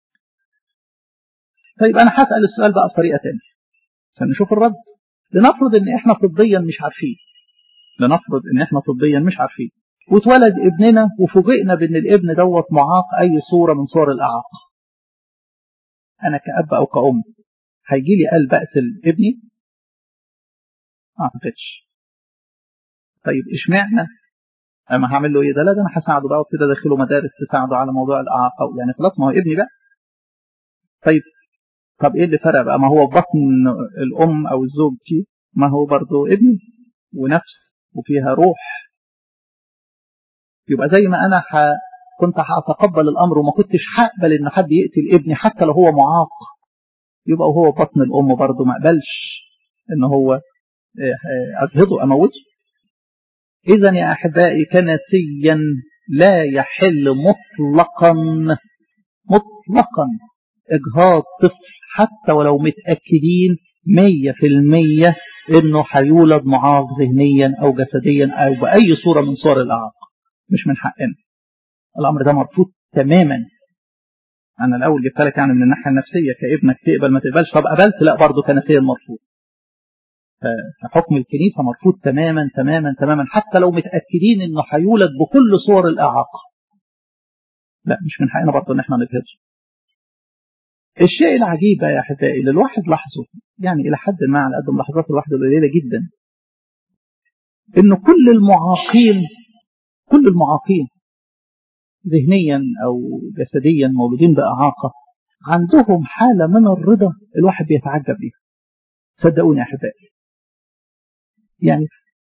طيب أنا هسأل السؤال بقى بطريقة تانية عشان نشوف الرد لنفرض إن إحنا طبيا مش عارفين لنفرض إن إحنا طبيا مش عارفين واتولد ابننا وفوجئنا بإن الابن دوت معاق أي صورة من صور الإعاقة أنا كأب أو كأم هيجي لي قلب أقتل ابني؟ ما أعتقدش طيب اشمعنى اما هعمل له ايه ده لا ده انا هساعده بقى وكده ادخله مدارس تساعده على موضوع الاعاقه يعني خلاص ما هو ابني بقى طيب طب ايه اللي فرق بقى ما هو بطن الام او الزوج فيه ما هو برضه ابني ونفس وفيها روح يبقى زي ما انا ح... كنت هتقبل الامر وما كنتش هقبل ان حد يقتل ابني حتى لو هو معاق يبقى وهو بطن الام برضه ما قبلش ان هو اجهضه اموته إذا يا أحبائي كنسيا لا يحل مطلقا مطلقا إجهاض طفل حتى ولو متأكدين مية في المية إنه هيولد معاق ذهنيا أو جسديا أو بأي صورة من صور الإعاقة مش من حقنا الأمر ده مرفوض تماما أنا الأول جبت لك يعني من الناحية النفسية كابنك تقبل ما تقبلش طب قبلت لا برضه كنسيا مرفوض فحكم الكنيسة مرفوض تماما تماما تماما حتى لو متأكدين انه هيولد بكل صور الإعاقة لا مش من حقنا برضه ان احنا نجهزه الشيء العجيب يا احبائي اللي الواحد لاحظه يعني الى حد ما على قد اللحظات الواحده القليله جدا انه كل المعاقين كل المعاقين ذهنيا او جسديا مولودين باعاقه عندهم حاله من الرضا الواحد بيتعجب بيها صدقوني يا احبائي يعني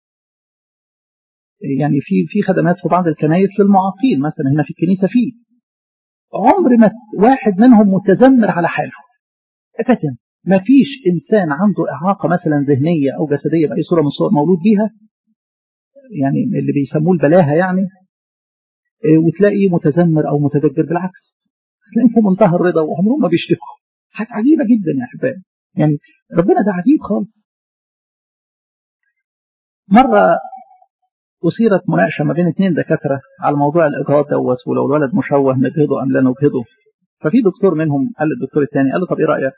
يعني في في خدمات في بعض الكنائس للمعاقين مثلا هنا في الكنيسه في عمر ما واحد منهم متذمر على حاله ابدا ما فيش انسان عنده اعاقه مثلا ذهنيه او جسديه باي صوره من الصور مولود بيها يعني اللي بيسموه البلاهه يعني وتلاقيه متذمر او متدجر بالعكس تلاقيه في منتهى الرضا وعمرهم ما بيشتكوا حاجه عجيبه جدا يا احبائي يعني ربنا ده عجيب خالص مرة أثيرت مناقشة ما بين اثنين دكاترة على موضوع الإجهاض دوت ولو الولد مشوه نجهضه أم لا نجهضه ففي دكتور منهم قال للدكتور الثاني قال له طب إيه رأيك؟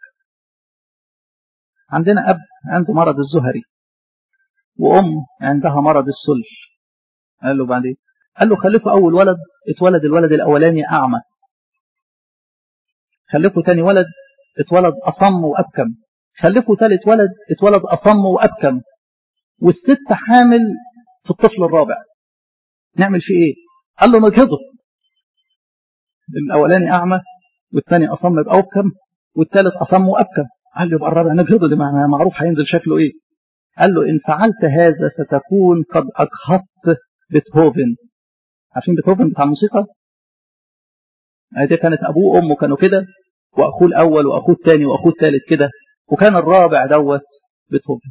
عندنا أب عنده مرض الزهري وأم عندها مرض السل قال له بعدين قال له خلفوا أول ولد اتولد الولد الأولاني أعمى خلفوا ثاني ولد اتولد أصم وأبكم خلفوا ثالث ولد اتولد أصم وأبكم والست حامل في الطفل الرابع نعمل فيه ايه قال له نجهضه الاولاني اعمى والثاني اصم باوكم والثالث اصم وابكم قال له يبقى الرابع نجهضه دي معروف هينزل شكله ايه قال له ان فعلت هذا ستكون قد اجهضت بيتهوفن عارفين بيتهوفن بتاع الموسيقى دي كانت ابوه وامه كانوا كده واخوه الاول واخوه الثاني واخوه الثالث كده وكان الرابع دوت بيتهوفن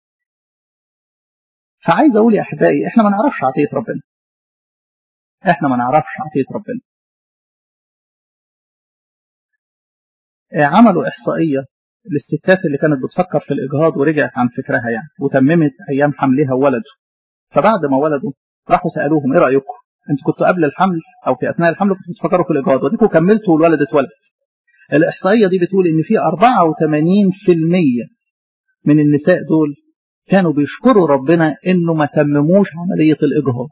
فعايز اقول يا احبائي احنا ما نعرفش عطيه ربنا احنا ما نعرفش عطيه ربنا عملوا احصائيه للستات اللي كانت بتفكر في الاجهاض ورجعت عن فكرها يعني وتممت ايام حملها وولده فبعد ما ولدوا راحوا سالوهم ايه رايكم انتوا كنتوا قبل الحمل او في اثناء الحمل كنتوا بتفكروا في الاجهاض وديكوا كملتوا والولد اتولد الاحصائيه دي بتقول ان في 84% من النساء دول كانوا بيشكروا ربنا انه ما تمموش عمليه الاجهاض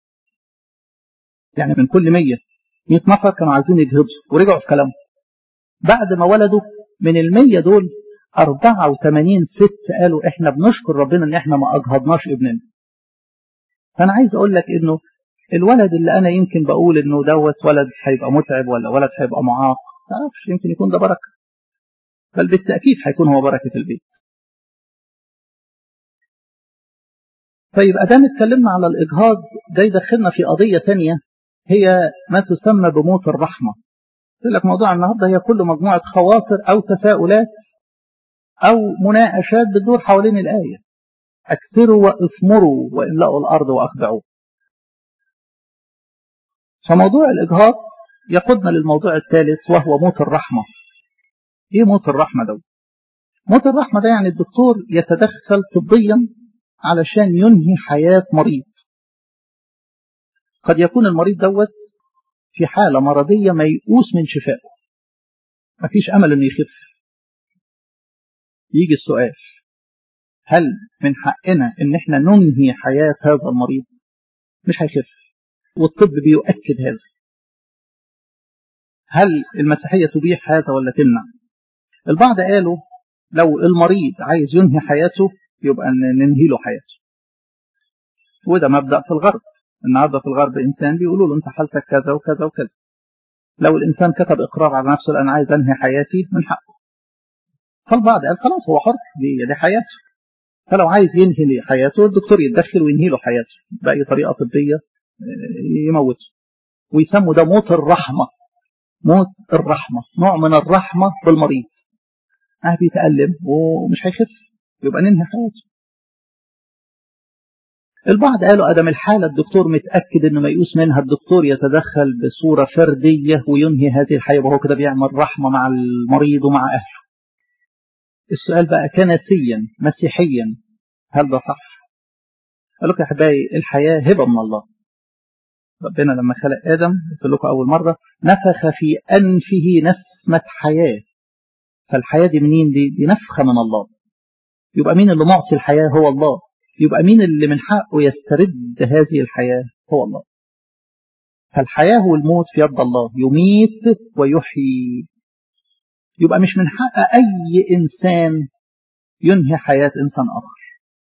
يعني من كل 100 100 نفر كانوا عايزين يجهضوا ورجعوا في كلامهم بعد ما ولدوا من المية دول 84 ست قالوا احنا بنشكر ربنا ان احنا ما اجهضناش ابننا فانا عايز اقول لك انه الولد اللي انا يمكن بقول انه دوت ولد هيبقى متعب ولا ولد هيبقى معاق تعرفش يمكن يكون ده بركه بل بالتاكيد هيكون هو بركه البيت طيب ادام اتكلمنا على الاجهاض ده يدخلنا في قضيه ثانيه هي ما تسمى بموت الرحمه قلت لك موضوع النهارده هي كل مجموعه خواطر او تساؤلات او مناقشات بتدور حوالين الايه اكثروا واثمروا واملأوا الارض واخدعوا فموضوع الاجهاض يقودنا للموضوع الثالث وهو موت الرحمه ايه موت الرحمه ده موت الرحمه ده يعني الدكتور يتدخل طبيا علشان ينهي حياه مريض قد يكون المريض دوت في حالة مرضية ميؤوس من شفائه مفيش أمل أنه يخف يجي السؤال هل من حقنا أن احنا ننهي حياة هذا المريض مش هيخف والطب بيؤكد هذا هل المسيحية تبيح هذا ولا تمنع البعض قالوا لو المريض عايز ينهي حياته يبقى ننهي له حياته وده مبدأ في الغرب النهارده في الغرب انسان بيقولوا له انت حالتك كذا وكذا وكذا لو الانسان كتب اقرار على نفسه انا عايز انهي حياتي من حقه فالبعض قال خلاص هو حر دي, دي حياته فلو عايز ينهي حياته الدكتور يتدخل وينهي له حياته باي طريقه طبيه يموته ويسموا ده موت الرحمه موت الرحمه نوع من الرحمه بالمريض اه بيتألم ومش هيخف يبقى ننهي حياته البعض قالوا ادم الحاله الدكتور متاكد انه ميؤوس منها الدكتور يتدخل بصوره فرديه وينهي هذه الحياه وهو كده بيعمل رحمه مع المريض ومع اهله. السؤال بقى كنسيا مسيحيا هل ده صح؟ قال لك يا احبائي الحياه هبه من الله. ربنا لما خلق ادم قلت لكم اول مره نفخ في انفه نسمه حياه. فالحياه دي منين دي؟ دي نفخه من الله. يبقى مين اللي معطي الحياه هو الله. يبقى مين اللي من حقه يسترد هذه الحياة هو الله فالحياة والموت في يد الله يميت ويحيي يبقى مش من حق أي إنسان ينهي حياة إنسان آخر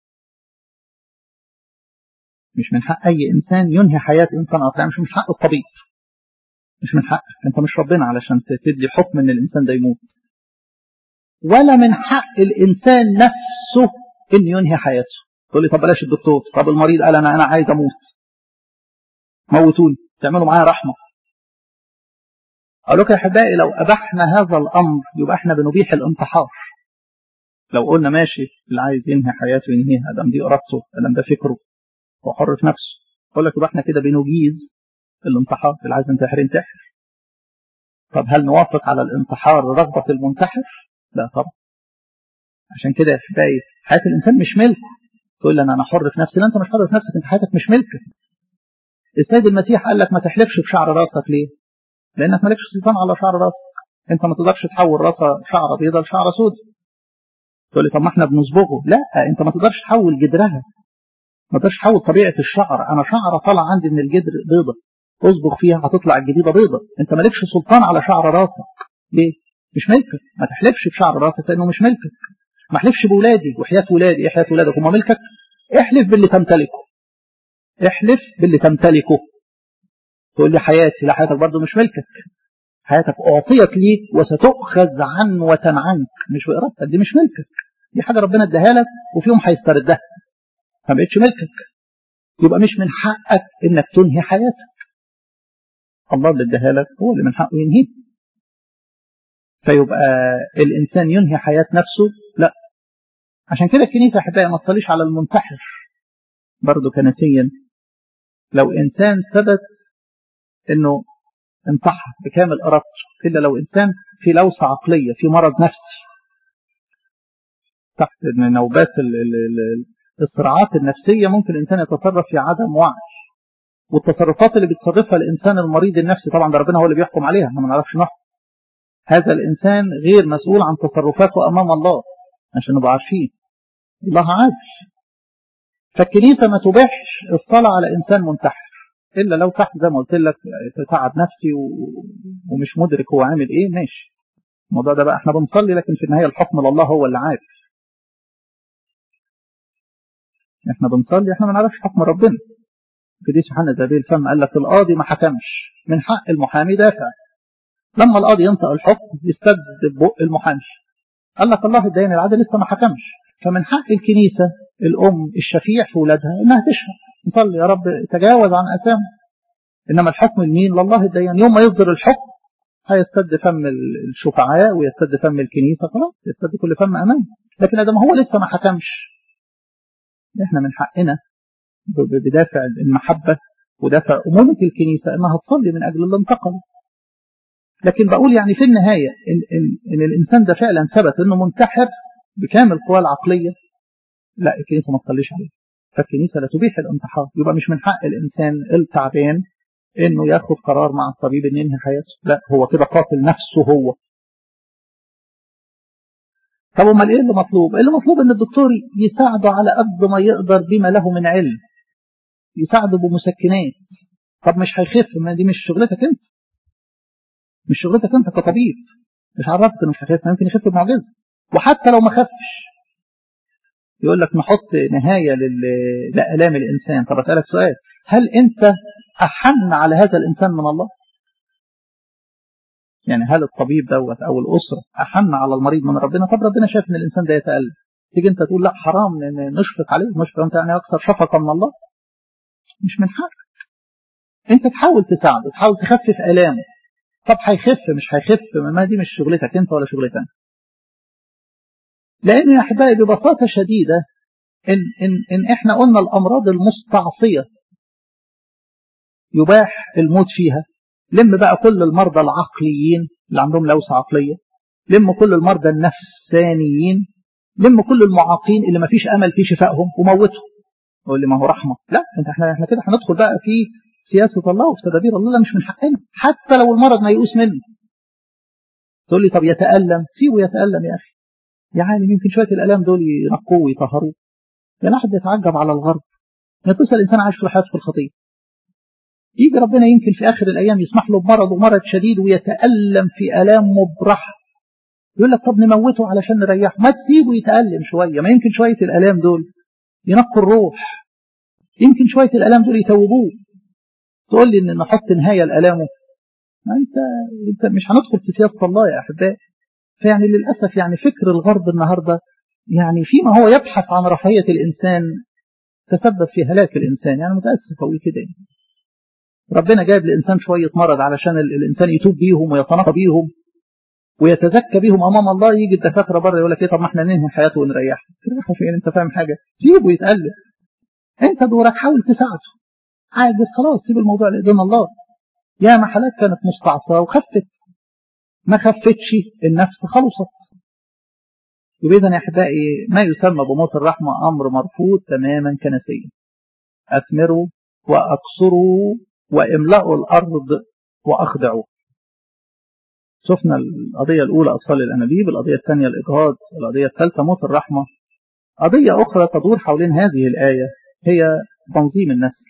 مش من حق أي إنسان ينهي حياة إنسان آخر يعني مش من حق الطبيب مش من حقك أنت مش ربنا علشان تدي حكم إن الإنسان ده يموت ولا من حق الإنسان نفسه إن ينهي حياته تقول لي طب بلاش الدكتور طب المريض قال انا انا عايز اموت موتوني تعملوا معايا رحمه اقول لكم يا احبائي لو ابحنا هذا الامر يبقى احنا بنبيح الانتحار لو قلنا ماشي اللي عايز ينهي حياته ينهيها ادم دي ارادته ادم ده فكره هو حر في نفسه اقول لك يبقى احنا كده بنجيز الانتحار اللي عايز ينتحر ينتحر طب هل نوافق على الانتحار رغبه المنتحر؟ لا طبعا عشان كده يا احبائي حياه الانسان مش ملكه تقول لي انا حر في نفسي لا انت مش حر في نفسك انت حياتك مش ملكك السيد المسيح قال لك ما تحلفش بشعر راسك ليه لانك مالكش سلطان على شعر راسك انت ما تقدرش تحول راسه شعره بيضاء لشعره سود تقول لي طب ما احنا بنصبغه لا انت ما تقدرش تحول جدرها ما تقدرش تحول طبيعه الشعر انا شعره طالعه عندي من الجدر بيضه اصبغ فيها هتطلع الجديده بيضه انت مالكش سلطان على شعر راسك ليه مش ملكك ما تحلفش بشعر راسك لانه مش ملكك ما احلفش بولادي وحياة ولادي ايه حياة ولادك هم ملكك احلف باللي تمتلكه احلف باللي تمتلكه تقول لي حياتي لا حياتك برضه مش ملكك حياتك أعطيت ليك وستؤخذ عنوة عنك مش بإرادتك دي مش ملكك دي حاجة ربنا اداها لك وفي يوم هيستردها ما بقتش ملكك يبقى مش من حقك انك تنهي حياتك الله اللي اداها لك هو اللي من حقه ينهيها فيبقى الانسان ينهي حياة نفسه لا عشان كده الكنيسة احبائي ما تصليش على المنتحر برضه كنسيا لو انسان ثبت انه انتحر بكامل ارادته الا لو انسان في لوسه عقليه في مرض نفسي تحت نوبات الصراعات النفسيه ممكن الانسان يتصرف في عدم وعي والتصرفات اللي بيتصرفها الانسان المريض النفسي طبعا ده ربنا هو اللي بيحكم عليها احنا ما نعرفش نحكم هذا الانسان غير مسؤول عن تصرفاته امام الله عشان نبقى عارفين الله عادل فالكنيسه ما تباحش الصلاه على انسان منتحر الا لو تحت زي ما قلت لك تعب نفسي ومش مدرك هو عامل ايه ماشي الموضوع ده بقى احنا بنصلي لكن في النهايه الحكم لله هو اللي عارف احنا بنصلي احنا ما نعرفش حكم ربنا قديس يوحنا زبيل الفم قال لك القاضي ما حكمش من حق المحامي دافع لما القاضي ينطق الحكم يستبد بق المحامي قال لك الله الدين العادل لسه ما حكمش فمن حق الكنيسه الام الشفيع في ولادها انها تشهد نصلي يا رب تجاوز عن أسامه إنما الحكم لمين لله الديان يوم ما يصدر الحكم هيستد فم الشفعاء ويستد فم الكنيسة خلاص يستد كل فم أمام لكن إذا ما هو لسه ما حكمش إحنا من حقنا بدافع المحبة ودافع أمومة الكنيسة إنها تصلي من أجل اللي انتقل لكن بقول يعني في النهاية إن, إن, إن الإنسان ده فعلا ثبت إنه منتحر بكامل قواه العقلية لا الكنيسة ما تصليش عليه فالكنيسة لا تبيح الانتحار يبقى مش من حق الإنسان التعبان إنه ياخد قرار مع الطبيب إن ينهي حياته لا هو كده قاتل نفسه هو طب امال ايه اللي مطلوب؟ اللي مطلوب ان الدكتور يساعده على قد ما يقدر بما له من علم. يساعده بمسكنات. طب مش هيخف ما دي مش شغلتك انت. مش شغلتك انت كطبيب. مش عرفت انه مش هيخف ممكن يخف بمعجزه. وحتى لو ما خفش يقول لك نحط نهاية لآلام الإنسان طب أسألك سؤال هل أنت أحن على هذا الإنسان من الله يعني هل الطبيب دوت أو الأسرة أحن على المريض من ربنا طب ربنا شايف إن الإنسان ده يتألم تيجي أنت تقول لا حرام نشفق عليه نشفق أنت يعني أكثر شفقة من الله مش من حقك أنت تحاول تساعده تحاول تخفف آلامه طب هيخف مش هيخف ما دي مش شغلتك أنت ولا شغلتنا لأن يا أحبائي ببساطة شديدة إن, إن, إن إحنا قلنا الأمراض المستعصية يباح الموت فيها لم بقى كل المرضى العقليين اللي عندهم لوسة عقلية لم كل المرضى النفسانيين لم كل المعاقين اللي ما فيش أمل في شفائهم وموتهم يقول لي ما هو رحمة لا انت احنا احنا كده هندخل بقى في سياسة الله وفي تدابير الله لا مش من حقنا حتى لو المرض ما يقوس منه تقول لي طب يتألم سيبه يتألم يا أخي يا عالم يمكن شوية الألام دول ينقوه ويطهروه يعني واحد بيتعجب على الغرب يقول الإنسان عايش في حياته في الخطية يجي ربنا يمكن في آخر الأيام يسمح له بمرض ومرض شديد ويتألم في ألام مبرحة يقول لك طب نموته علشان نريحه ما تسيبه يتألم شوية ما يمكن شوية الألام دول ينقوا الروح يمكن شوية الألام دول يتوبوه تقول لي إن نحط نهاية لألامه ما أنت أنت مش هندخل في سياسة الله يا أحبائي فيعني للأسف يعني فكر الغرب النهاردة يعني فيما هو يبحث عن رفاهية الإنسان تسبب في هلاك الإنسان يعني متأسف أقول كده ربنا جايب الإنسان شوية مرض علشان الإنسان يتوب بيهم ويتنقى بيهم ويتزكى بيهم أمام الله يجي الدكاترة بره يقول لك إيه طب ما إحنا ننهي حياته ونريحه تريحه فين أنت فاهم حاجة سيبه يتألم أنت دورك حاول تساعده عاجز خلاص سيب الموضوع لإيدين الله يا محلات كانت مستعصى وخفت ما خفتش النفس خلصت يبقى إذا يا أحبائي ما يسمى بموت الرحمة أمر مرفوض تماما كنسيا أثمروا وأقصروا واملأوا الأرض وأخضعوا شفنا القضية الأولى أطفال الأنابيب القضية الثانية الإجهاض القضية الثالثة موت الرحمة قضية أخرى تدور حوالين هذه الآية هي تنظيم النسل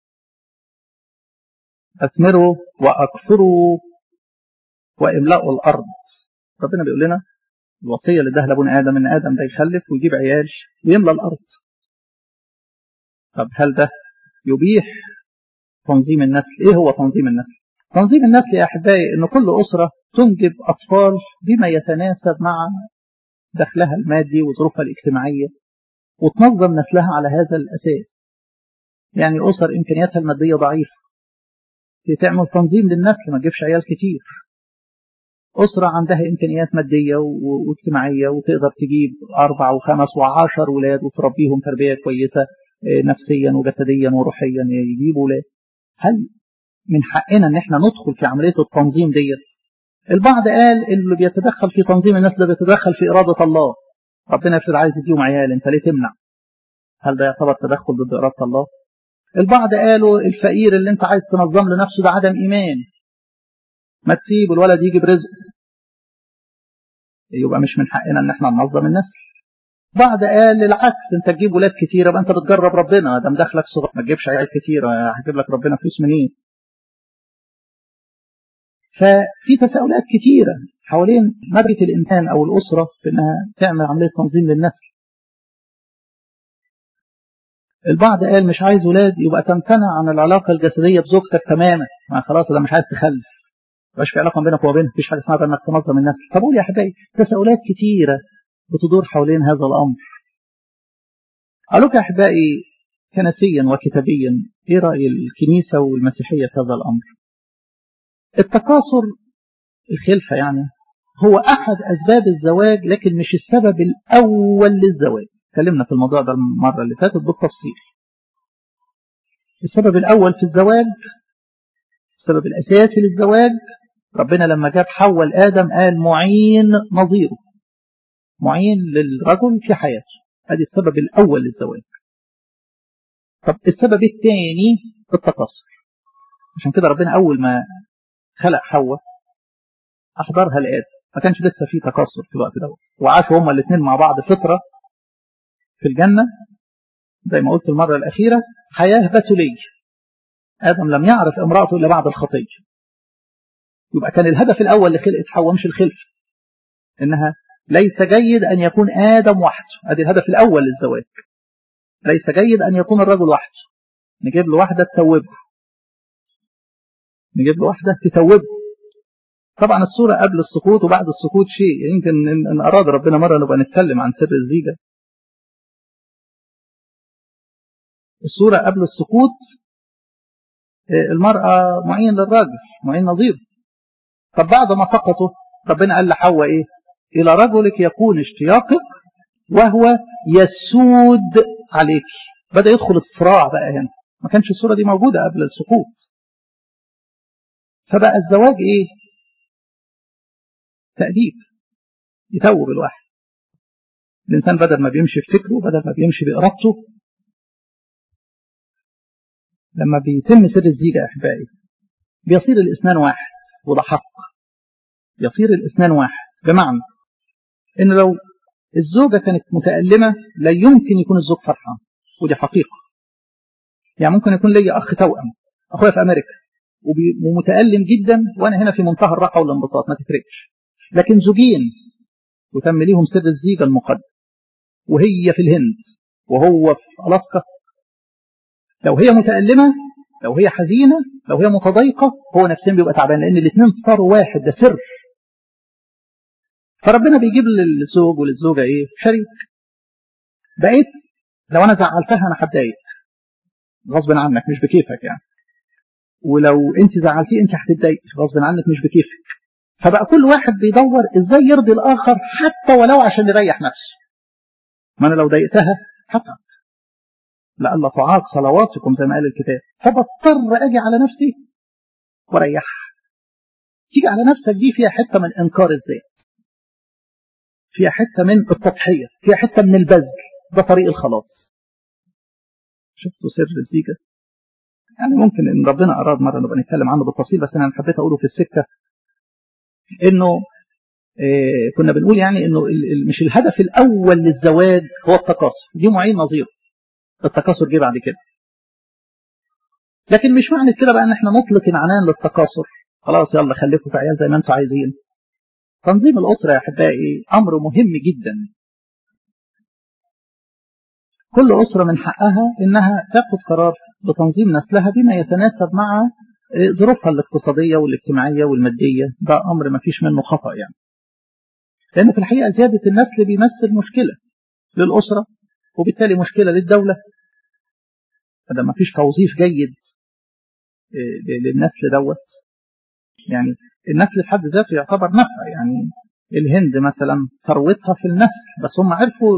أثمروا وأكثروا واملأوا الأرض ربنا بيقول لنا الوصية اللي اداها لابونا آدم إن آدم ده يخلف ويجيب عيال ويملى الأرض طب هل ده يبيح تنظيم النسل ايه هو تنظيم النسل تنظيم النسل يا احبائي ان كل اسره تنجب اطفال بما يتناسب مع دخلها المادي وظروفها الاجتماعيه وتنظم نسلها على هذا الاساس يعني اسر امكانياتها الماديه ضعيفه تعمل تنظيم للنسل ما تجيبش عيال كتير أسرة عندها إمكانيات مادية واجتماعية وتقدر تجيب أربع وخمس وعشر ولاد وتربيهم تربية كويسة نفسيا وجسديا وروحيا يجيبوا ولاد هل من حقنا ان احنا ندخل في عملية التنظيم ديت البعض قال اللي بيتدخل في تنظيم الناس ده بيتدخل في إرادة الله ربنا يفرض عايز يديهم عيال انت ليه تمنع هل ده يعتبر تدخل ضد إرادة الله البعض قالوا الفقير اللي انت عايز تنظم لنفسه ده عدم إيمان ما تسيب الولد يجي برزق يبقى مش من حقنا ان احنا ننظم النسل بعض قال العكس انت تجيب ولاد كتير يبقى انت بتجرب ربنا ده مدخلك صغير ما تجيبش عيال كتير هجيب لك ربنا فلوس منين ففي تساؤلات كتيرة حوالين مدرة الإنسان أو الأسرة في إنها تعمل عملية تنظيم للنسل البعض قال مش عايز ولاد يبقى تمتنع عن العلاقة الجسدية بزوجتك تماما ما خلاص ده مش عايز تخلف مبقاش في علاقة بينك وبينها مفيش حاجة اسمها انك تنظم النسل طب قول يا حبايبي تساؤلات كتيرة بتدور حوالين هذا الأمر قالوا يا أحبائي كنسيا وكتابيا إيه رأي الكنيسة والمسيحية في هذا الأمر التكاثر الخلفة يعني هو أحد أسباب الزواج لكن مش السبب الأول للزواج اتكلمنا في الموضوع ده المرة اللي فاتت بالتفصيل السبب الأول في الزواج السبب الأساسي للزواج ربنا لما جاب حواء لآدم قال معين نظيره معين للرجل في حياته هذا السبب الأول للزواج طب السبب الثاني التكاثر عشان كده ربنا أول ما خلق حواء أحضرها لآدم ما كانش لسه في تكاثر في الوقت دوت وعاشوا هما الاثنين مع بعض فترة في الجنة زي ما قلت المرة الأخيرة حياة بتولية آدم لم يعرف امرأته إلا بعد الخطية يبقى كان الهدف الأول لخلقة حواء مش الخلف إنها ليس جيد أن يكون آدم وحده هذا الهدف الأول للزواج ليس جيد أن يكون الرجل وحده نجيب له واحدة تتوبه نجيب له واحدة تتوبه طبعا الصورة قبل السقوط وبعد السقوط شيء يمكن إن أراد ربنا مرة نبقى نتكلم عن سر الزيجة الصورة قبل السقوط المرأة معين للراجل معين نظير طب بعد ما سقطوا ربنا قال لحواء ايه الى رجلك يكون اشتياقك وهو يسود عليك بدأ يدخل الصراع بقى هنا ما كانش الصورة دي موجودة قبل السقوط فبقى الزواج ايه تأديب يتوب الواحد الإنسان بدل ما بيمشي في فكره بدل ما بيمشي بإرادته لما بيتم سر الزيجة يا أحبائي بيصير الإسنان واحد وده حق يصير الإسنان واحد بمعنى إن لو الزوجة كانت متألمة لا يمكن يكون الزوج فرحان ودي حقيقة يعني ممكن يكون لي أخ توأم أخويا في أمريكا ومتألم جدا وأنا هنا في منتهى الراحة والانبساط ما تفرقش لكن زوجين وتم ليهم سر الزيجة المقدس وهي في الهند وهو في ألاسكا لو هي متألمة لو هي حزينة لو هي متضايقة هو نفسيا بيبقى تعبان لأن الاثنين صاروا واحد ده سر فربنا بيجيب للزوج وللزوجة ايه شريك بقيت لو انا زعلتها انا هتضايق غصب عنك مش بكيفك يعني ولو انت زعلتيه انت هتتضايق غصب عنك مش بكيفك فبقى كل واحد بيدور ازاي يرضي الاخر حتى ولو عشان يريح نفسه ما انا لو ضايقتها هتعب لألا تعاق صلواتكم زي ما قال الكتاب فبضطر اجي على نفسي واريحها تيجي على نفسك دي فيها حته من انكار الذات فيها حته من التضحيه فيها حته من البذل ده طريق الخلاص شفتوا سر الزيجه يعني ممكن ان ربنا اراد مره نبقى نتكلم عنه بالتفصيل بس انا حبيت اقوله في السكه انه إيه كنا بنقول يعني انه مش الهدف الاول للزواج هو التكاثر دي معين نظيره التكاثر جه بعد كده لكن مش معنى كده بقى ان احنا نطلق العنان للتكاثر خلاص يلا خليكم في عيال زي ما انتم عايزين تنظيم الاسره يا احبائي امر مهم جدا كل اسره من حقها انها تاخد قرار بتنظيم نسلها بما يتناسب مع ظروفها الاقتصادية والاجتماعية والمادية ده أمر ما فيش منه خطأ يعني لأن في الحقيقة زيادة النسل بيمثل مشكلة للأسرة وبالتالي مشكلة للدولة فده ما فيش توظيف جيد للنسل دوت يعني النسل في حد ذاته يعتبر نفع يعني الهند مثلا ثروتها في النسل بس هم عرفوا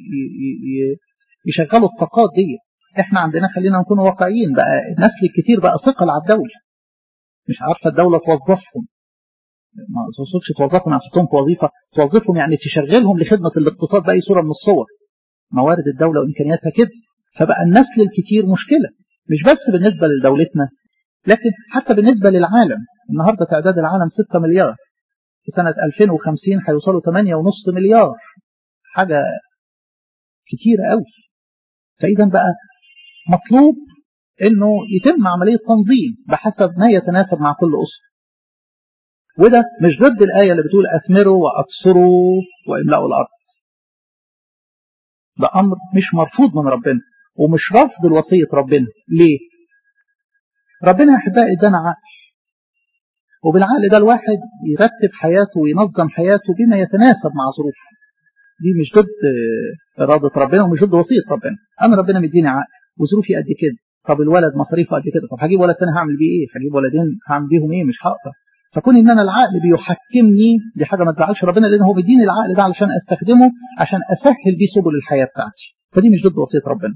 يشغلوا الطاقات دي احنا عندنا خلينا نكون واقعيين بقى النسل الكتير بقى ثقل على الدولة مش عارفة الدولة توظفهم ما توصفش توظفهم عشان تحطهم في وظيفة توظفهم يعني تشغلهم لخدمة الاقتصاد بأي صورة من الصور موارد الدولة وإمكانياتها كده فبقى النسل الكتير مشكلة مش بس بالنسبة لدولتنا لكن حتى بالنسبة للعالم النهاردة تعداد العالم 6 مليار في سنة 2050 هيوصلوا 8.5 مليار حاجة كتيرة قوي فإذا بقى مطلوب انه يتم عملية تنظيم بحسب ما يتناسب مع كل أسرة وده مش ضد الآية اللي بتقول أثمروا وأكثروا واملأوا الأرض ده أمر مش مرفوض من ربنا ومش رفض الوصية ربنا ليه ربنا يا أحبائي ادانا عقل وبالعقل ده الواحد يرتب حياته وينظم حياته بما يتناسب مع ظروفه دي مش ضد إرادة ربنا ومش ضد وصية ربنا أنا ربنا مديني عقل وظروفي قد كده طب الولد مصاريفه قد كده طب هجيب ولد تاني هعمل بيه ايه هجيب ولدين هعمل بيهم ايه مش هقدر فكون ان انا العقل بيحكمني دي حاجه ما تزعلش ربنا لان هو بيديني العقل ده علشان استخدمه عشان اسهل بيه سبل الحياه بتاعتي فدي مش ضد وصيه ربنا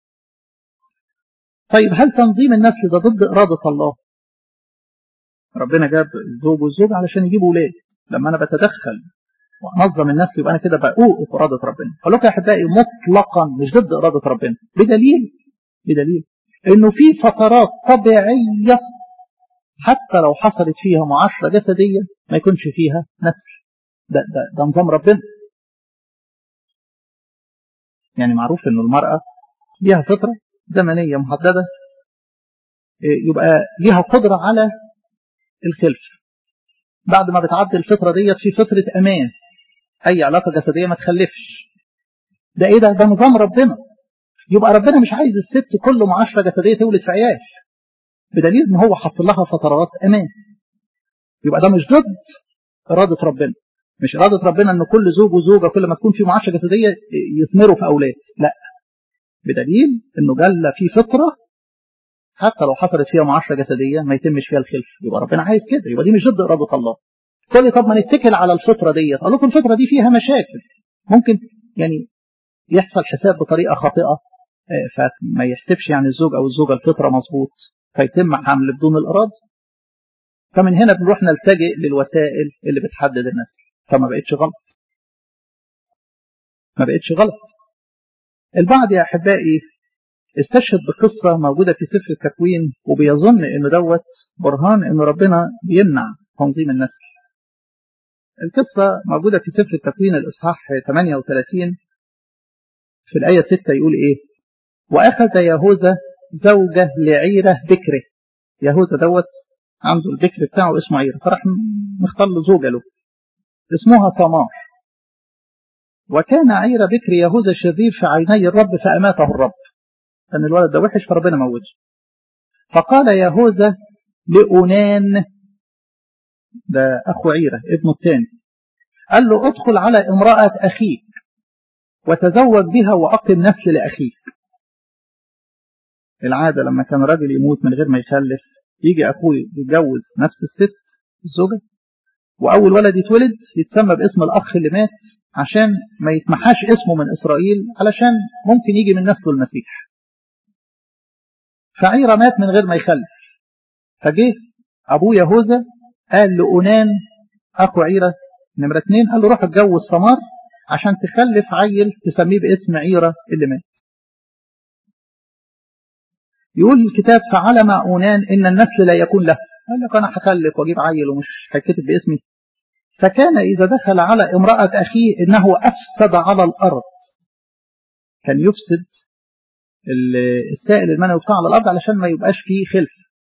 طيب هل تنظيم النسل ده ضد اراده الله ربنا جاب الزوج والزوج علشان يجيبوا اولاد لما انا بتدخل وانظم النسل يبقى انا كده بأوقف اراده ربنا اقول لكم يا احبائي مطلقا مش ضد اراده ربنا بدليل بدليل انه في فترات طبيعيه حتى لو حصلت فيها معاشره جسديه ما يكونش فيها نسل ده ده ده نظام ربنا يعني معروف ان المراه ليها فتره زمنيه محدده يبقى ليها قدره على الخلف بعد ما بتعدي الفتره ديت في فتره امان اي علاقه جسديه ما تخلفش ده ايه ده ده نظام ربنا يبقى ربنا مش عايز الست كل معاشره جسديه تولد في عيال بدليل ان هو حط لها فترات امان يبقى ده مش ضد اراده ربنا مش اراده ربنا ان كل زوج وزوجه كل ما تكون في معاشره جسديه يثمروا في اولاد لا بدليل انه جل في فطره حتى لو حصلت فيها معاشره جسديه ما يتمش فيها الخلف يبقى ربنا عايز كده يبقى دي مش ضد اراده الله تقول لي طب ما نتكل على الفطره ديت اقول لكم الفطره دي فيها مشاكل ممكن يعني يحصل حساب بطريقه خاطئه فما يحسبش يعني الزوج او الزوجه الفطره مظبوط فيتم حمل بدون الاراده فمن هنا بنروح نلتجئ للوسائل اللي بتحدد النسل فما بقتش غلط ما بقتش غلط البعض يا احبائي استشهد بقصه موجوده في سفر التكوين وبيظن ان دوت برهان ان ربنا بيمنع تنظيم النسل القصه موجوده في سفر التكوين الاصحاح 38 في الايه 6 يقول ايه واخذ يهوذا زوجة لعيرة بكره يهوذا دوت عنده البكر بتاعه اسمه عيرة فراح مختار له زوجة له اسمها تمار وكان عيرة بكر يهوذا شرير في عيني الرب فأماته الرب كان الولد ده وحش فربنا موته فقال يهوذا لأونان ده أخو عيرة ابنه الثاني قال له ادخل على امرأة أخيك وتزوج بها وأقم نسل لأخيك العادة لما كان راجل يموت من غير ما يخلف يجي أخوه يتجوز نفس الست الزوجة وأول ولد يتولد يتسمى باسم الأخ اللي مات عشان ما يتمحاش اسمه من إسرائيل علشان ممكن يجي من نسله المسيح فعيرة مات من غير ما يخلف فجه أبوه يهوذا قال لأونان أخو عيرة نمرة اتنين قال له روح اتجوز ثمار عشان تخلف عيل تسميه باسم عيرة اللي مات يقول الكتاب فعلم أونان إن النسل لا يكون له قال لك أنا هخلف وأجيب عيل ومش هيتكتب باسمي فكان إذا دخل على امرأة أخيه إنه أفسد على الأرض كان يفسد السائل المنوي بتاعه على الأرض علشان ما يبقاش فيه خلف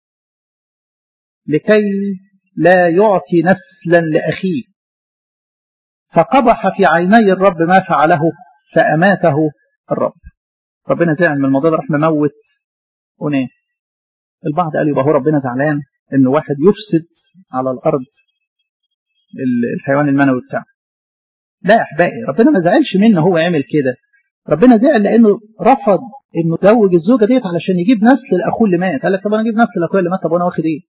لكي لا يعطي نسلا لأخيه فقبح في عيني الرب ما فعله فأماته الرب ربنا زعل من الموضوع ده راح مموت ونام البعض قال يبقى هو ربنا زعلان ان واحد يفسد على الارض الحيوان المنوي بتاعه لا يا احبائي ربنا ما زعلش منه هو يعمل كده ربنا زعل لانه رفض انه يزوج الزوجه ديت علشان يجيب نسل لاخوه اللي مات قال لك طب انا اجيب نسل لاخويا اللي مات طب انا واخد ايه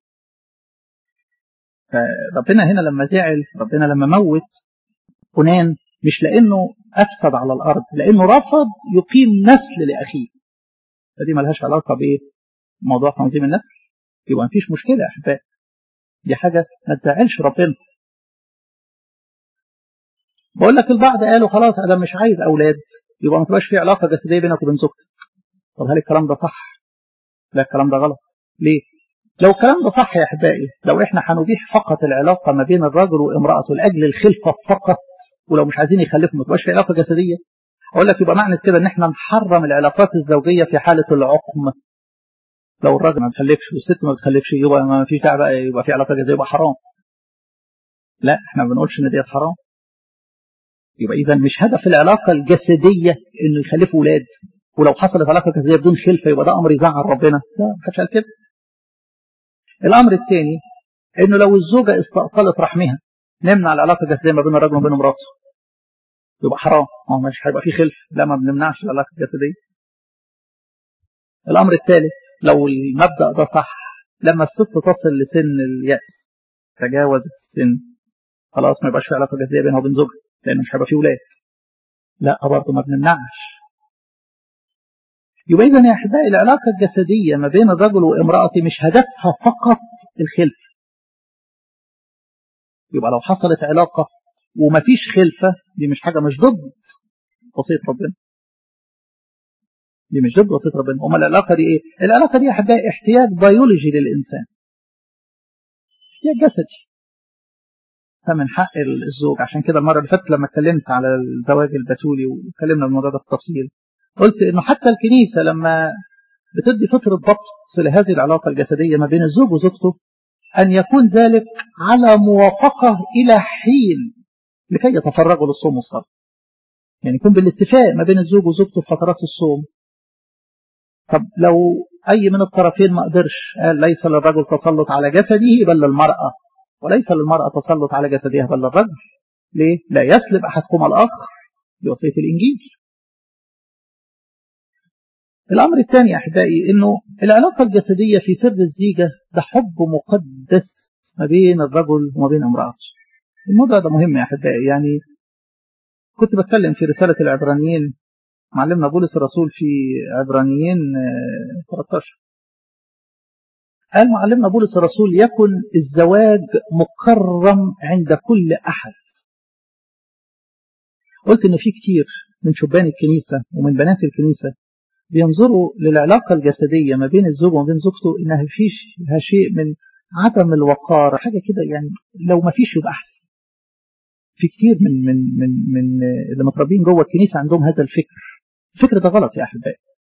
فربنا هنا لما زعل ربنا لما موت كنان مش لانه افسد على الارض لانه رفض يقيم نسل لاخيه فدي ملهاش علاقه بايه موضوع تنظيم النسل يبقى مفيش مشكله يا احبائي دي حاجه ما تزعلش ربنا بقول لك البعض قالوا خلاص ادم مش عايز اولاد يبقى ما تبقاش في علاقه جسديه بينك وبين زوجتك طب هل الكلام ده صح لا الكلام ده غلط ليه لو الكلام ده صح يا احبائي لو احنا هنبيح فقط العلاقه ما بين الرجل وامراته لاجل الخلفه فقط ولو مش عايزين يخلفوا ما تبقاش في علاقه جسديه اقول لك يبقى معنى كده ان احنا نحرم العلاقات الزوجيه في حاله العقم لو الراجل ما بيخلفش والست ما بتخلفش يبقى ما فيش داعي بقى يبقى في علاقه جسديه يبقى حرام لا احنا ما بنقولش ان ديت حرام يبقى اذا مش هدف العلاقه الجسديه انه يخلفوا اولاد ولو حصلت علاقه جسديه بدون خلفه يبقى ده امر يزعل ربنا لا ما حدش قال كده الامر الثاني انه لو الزوجه استأصلت رحمها نمنع العلاقه الجسديه ما بين الرجل وبين مراته يبقى حرام ما هو مش هيبقى فيه خلف لا ما بنمنعش العلاقه الجسديه الامر الثالث لو المبدا ده صح لما الست تصل لسن اليأس تجاوز السن خلاص ما يبقاش في علاقه جسديه بينها وبين زوجها لان مش هيبقى فيه ولاد لا برضه ما بنمنعش يبقى اذا يا احبائي العلاقه الجسديه ما بين الرجل وامراته مش هدفها فقط الخلف يبقى لو حصلت علاقه وما فيش خلفه دي مش حاجه مش ضد وصيه ربنا دي مش ضد وصيه ربنا امال العلاقه دي ايه العلاقه دي يا احبائي احتياج بيولوجي للانسان احتياج جسدي فمن حق الزوج عشان كده المره اللي فاتت لما اتكلمت على الزواج البتولي واتكلمنا الموضوع ده بالتفصيل قلت انه حتى الكنيسه لما بتدي فتره ضبط لهذه العلاقه الجسديه ما بين الزوج وزوجته ان يكون ذلك على موافقه الى حين لكي يتفرغوا للصوم والصلاه. يعني يكون بالاتفاق ما بين الزوج وزوجته في فترات الصوم. طب لو اي من الطرفين ما قدرش قال ليس للرجل تسلط على جسده بل للمراه وليس للمراه تسلط على جسدها بل للرجل. ليه؟ لا يسلب احدكما الاخر بوصيه الانجيل. الأمر الثاني أحبائي أنه العلاقة الجسدية في سر الزيجة ده حب مقدس ما بين الرجل وما بين امرأته الموضوع ده مهم يا أحبائي يعني كنت بتكلم في رسالة العبرانيين معلمنا بولس الرسول في عبرانيين 13 قال معلمنا بولس الرسول يكن الزواج مكرم عند كل أحد قلت إن في كتير من شبان الكنيسة ومن بنات الكنيسة بينظروا للعلاقة الجسدية ما بين الزوج وما بين زوجته إنها فيش شيء من عدم الوقار حاجة كده يعني لو ما فيش يبقى أحسن في كتير من من من من اللي متربين جوه الكنيسة عندهم هذا الفكر الفكر ده غلط يا أحبائي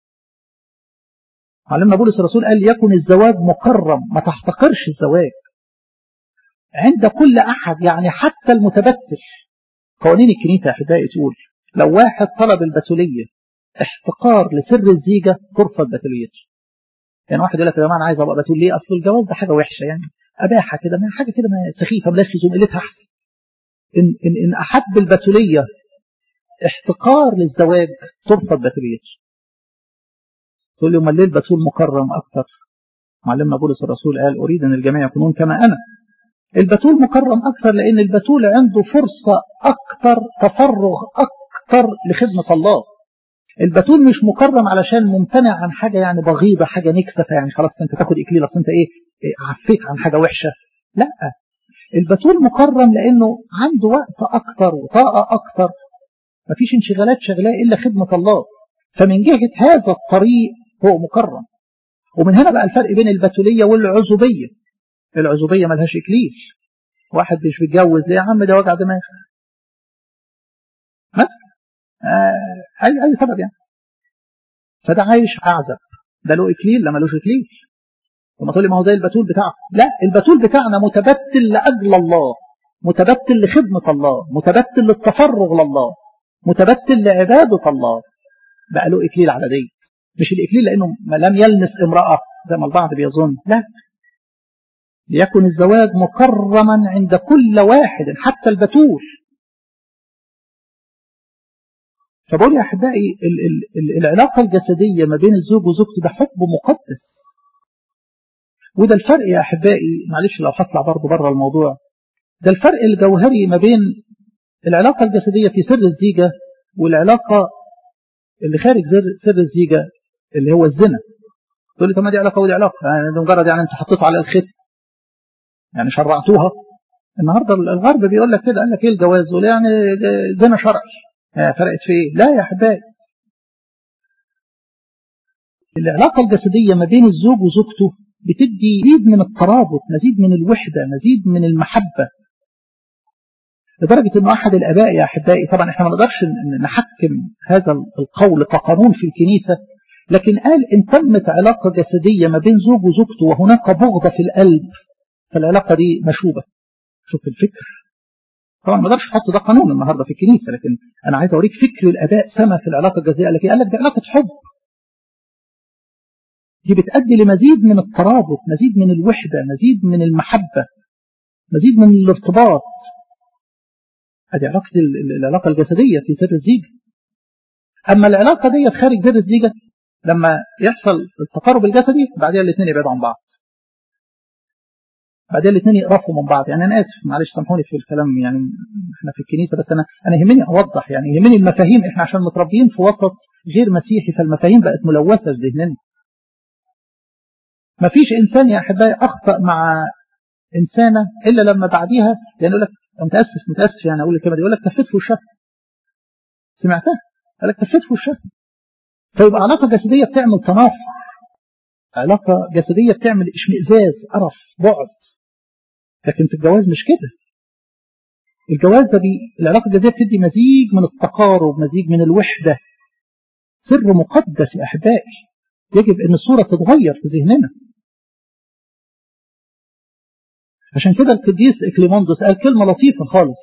علمنا بولس الرسول قال يكن الزواج مكرم ما تحتقرش الزواج عند كل أحد يعني حتى المتبتل قوانين الكنيسة يا أحبائي تقول لو واحد طلب البتولية احتقار لسر الزيجة ترفض بتوليته يعني واحد يقول لك يا جماعه انا عايز ابقى بتول ليه اصل الجواز ده حاجه وحشه يعني اباحه كده ما حاجه كده سخيفه ملاش لزوم قلتها احسن ان ان ان احب البتوليه احتقار للزواج ترفض بتوليته تقول لي امال ليه البتول مكرم اكثر معلمنا بولس الرسول قال اريد ان الجميع يكونون كما انا البتول مكرم اكثر لان البتول عنده فرصه اكثر تفرغ اكثر لخدمه الله البتول مش مكرم علشان ممتنع عن حاجة يعني بغيضة حاجة نكسفة يعني خلاص انت تاخد اكليل اصل انت ايه, إيه عفيت عن حاجة وحشة لا البتول مكرم لانه عنده وقت اكتر وطاقة اكتر مفيش انشغالات شغلاه الا خدمة الله فمن جهة هذا الطريق هو مكرم ومن هنا بقى الفرق بين البتولية والعزوبية العزوبية ملهاش اكليل واحد مش بيتجوز ليه يا عم ده وجع دماغ مثلا آه اي اي سبب يعني فده عايش اعزب ده له اكليل لا ملوش اكليل ثم تقول لي ما هو زي البتول بتاعه لا البتول بتاعنا متبتل لاجل الله متبتل لخدمه الله متبتل للتفرغ لله متبتل لعباده الله بقى له اكليل على دي مش الإكليل لأنه ما لم يلمس امرأة زي ما البعض بيظن لا ليكن الزواج مكرما عند كل واحد حتى البتول فبقول يا أحبائي ال ال ال العلاقة الجسدية ما بين الزوج وزوجتي ده حب مقدس وده الفرق يا أحبائي معلش لو هطلع برضه بره الموضوع ده الفرق الجوهري ما بين العلاقة الجسدية في سر الزيجة والعلاقة اللي خارج سر الزيجة اللي هو الزنا تقول لي طب ما دي علاقة ودي علاقة يعني ده مجرد يعني انت حطيته على الخت يعني شرعتوها النهارده الغرب بيقول لك كده قال لك ايه الجواز يقول يعني زنا شرعي فرقت في ايه؟ لا يا احبائي العلاقة الجسدية ما بين الزوج وزوجته بتدي مزيد من الترابط مزيد من الوحدة مزيد من المحبة لدرجة أنه أحد الآباء يا أحبائي طبعا إحنا ما نقدرش نحكم هذا القول كقانون في الكنيسة لكن قال إن تمت علاقة جسدية ما بين زوج وزوجته وهناك بغضة في القلب فالعلاقة دي مشوبة شوف الفكر طبعا ما اقدرش احط ده قانون النهارده في الكنيسه لكن انا عايز اوريك فكر الاباء سما في العلاقه الجزائيه قال لك قال لك دي علاقه حب دي بتؤدي لمزيد من الترابط مزيد من الوحده مزيد من المحبه مزيد من الارتباط هذه علاقه العلاقه الجسديه في سر الزيجه اما العلاقه ديت خارج سر الزيجه لما يحصل التقارب الجسدي بعدها الاثنين يبعدوا عن بعض بعدين الاثنين يقرفوا من بعض يعني انا اسف معلش سامحوني في الكلام يعني احنا في الكنيسه بس انا انا يهمني اوضح يعني يهمني المفاهيم احنا عشان متربيين في وسط غير مسيحي فالمفاهيم بقت ملوثه في ذهننا ما فيش انسان يا احبائي اخطا مع انسانه الا لما بعديها يعني يقول لك متاسف متاسف يعني اقول الكلمه دي يقول لك كفيت في وشها سمعتها قال لك كفيت في وشها فيبقى علاقه جسديه بتعمل تنافر علاقه جسديه بتعمل اشمئزاز قرف بعد لكن في الجواز مش كده الجواز ده بي... العلاقة الجزائية بتدي مزيج من التقارب مزيج من الوحدة سر مقدس يا أحبائي يجب أن الصورة تتغير في ذهننا عشان كده القديس إكليموندوس قال كلمة لطيفة خالص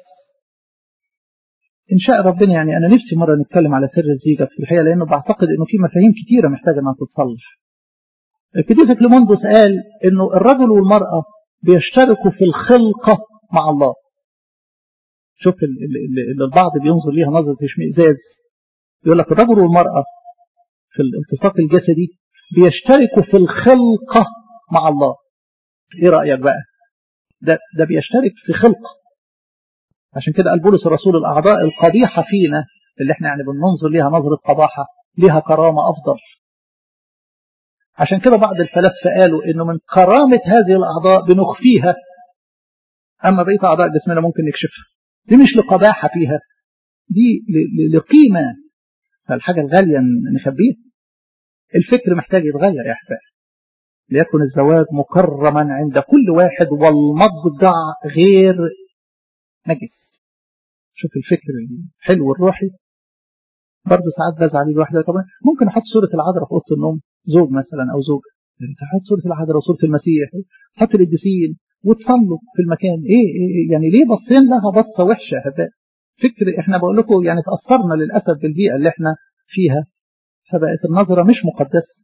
إن شاء ربنا يعني أنا نفسي مرة نتكلم على سر الزيجة في الحقيقة لأنه بعتقد أنه في مفاهيم كتيرة محتاجة أنها تتصلح القديس إكليموندوس قال أنه الرجل والمرأة بيشتركوا في الخلقة مع الله شوف اللي البعض بينظر ليها نظرة اشمئزاز يقول لك الرجل والمرأة في الالتصاق الجسدي بيشتركوا في الخلقة مع الله ايه رأيك بقى ده, ده بيشترك في خلقة عشان كده قال بولس الرسول الأعضاء القبيحة فينا اللي احنا يعني بننظر ليها نظرة قباحة ليها كرامة أفضل عشان كده بعض الفلاسفة قالوا انه من كرامة هذه الاعضاء بنخفيها اما بقية اعضاء جسمنا ممكن نكشفها دي مش لقباحة فيها دي لقيمة فالحاجة الغالية نخبيها الفكر محتاج يتغير يا احبائي ليكن الزواج مكرما عند كل واحد والمضجع غير نجس شوف الفكر الحلو الروحي برضه ساعات بزعل الواحدة طبعا ممكن احط صورة العذراء في اوضه النوم زوج مثلا او زوجة تحط صورة العذراء وصورة المسيح تحط القديسين وتصلوا في المكان إيه, ايه يعني ليه بصين لها بصة وحشة هذا فكر احنا بقول لكم يعني تأثرنا للأسف بالبيئة اللي احنا فيها فبقت النظرة مش مقدسة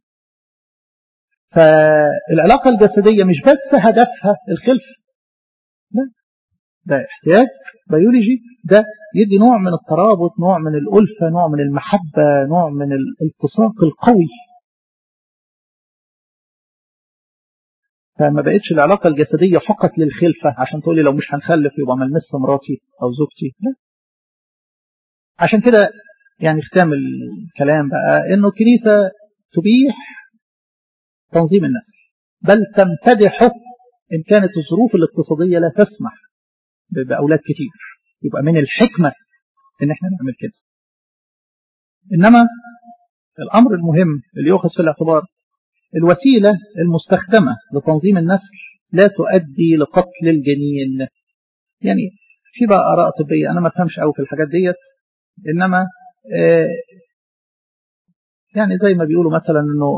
فالعلاقة الجسدية مش بس هدفها الخلف لا ده احتياج بيولوجي ده يدي نوع من الترابط نوع من الألفة نوع من المحبة نوع من الالتصاق القوي فما بقتش العلاقة الجسدية فقط للخلفة عشان تقولي لو مش هنخلف يبقى ملمس مراتي أو زوجتي لا عشان كده يعني ختام الكلام بقى انه الكنيسة تبيح تنظيم النسل بل تمتدحه ان كانت الظروف الاقتصادية لا تسمح بأولاد كتير يبقى من الحكمة ان احنا نعمل كده انما الامر المهم اللي يؤخذ في الاعتبار الوسيلة المستخدمة لتنظيم النسل لا تؤدي لقتل الجنين يعني في بقى آراء طبية أنا ما فهمش قوي في الحاجات ديت إنما يعني زي ما بيقولوا مثلا إنه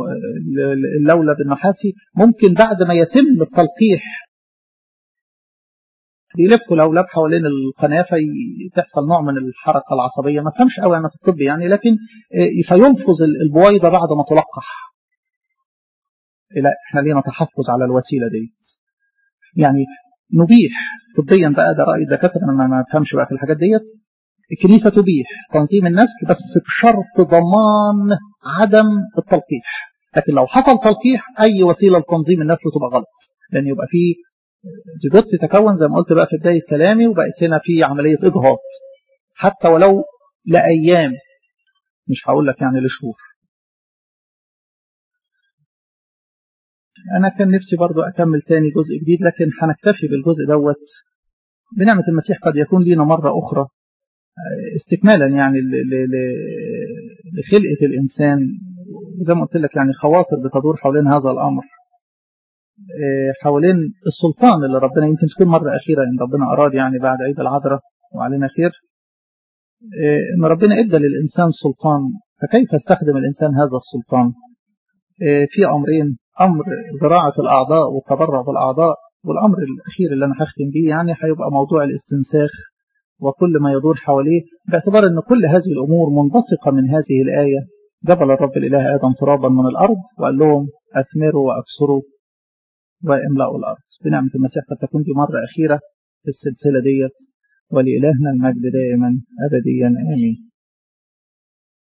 اللولب النحاسي ممكن بعد ما يتم التلقيح بيلفوا لولب حوالين القناة فتحصل نوع من الحركة العصبية ما فهمش قوي أنا في الطب يعني لكن فينفذ البويضة بعد ما تلقح لا احنا لينا تحفظ على الوسيلة دي يعني نبيح طبيا بقى ده رأي الدكاترة أنا ما بفهمش بقى في الحاجات ديت الكنيسة تبيح تنظيم النسل بس بشرط ضمان عدم التلقيح لكن لو حصل تلقيح أي وسيلة لتنظيم النسل تبقى غلط لأن يبقى في زيجوت تتكون زي ما قلت بقى في بداية كلامي وبقت هنا في عملية إجهاض حتى ولو لأيام مش هقول لك يعني لشهور أنا كان نفسي برضو أكمل تاني جزء جديد لكن هنكتفي بالجزء دوت بنعمة المسيح قد يكون لينا مرة أخرى استكمالا يعني لخلقة الإنسان زي ما قلت لك يعني خواطر بتدور حوالين هذا الأمر حوالين السلطان اللي ربنا يمكن تكون مرة أخيرة إن ربنا أراد يعني بعد عيد العذراء وعلينا خير إن ربنا إدى للإنسان سلطان فكيف يستخدم الإنسان هذا السلطان في أمرين أمر زراعة الأعضاء والتبرع بالأعضاء والأمر الأخير اللي أنا هختم بيه يعني هيبقى موضوع الاستنساخ وكل ما يدور حواليه باعتبار أن كل هذه الأمور منبثقة من هذه الآية جبل الرب الإله آدم ترابا من الأرض وقال لهم أثمروا وأكسروا واملأوا الأرض بنعمة المسيح قد تكون دي مرة أخيرة في السلسلة ديت ولإلهنا المجد دائما أبديا آمين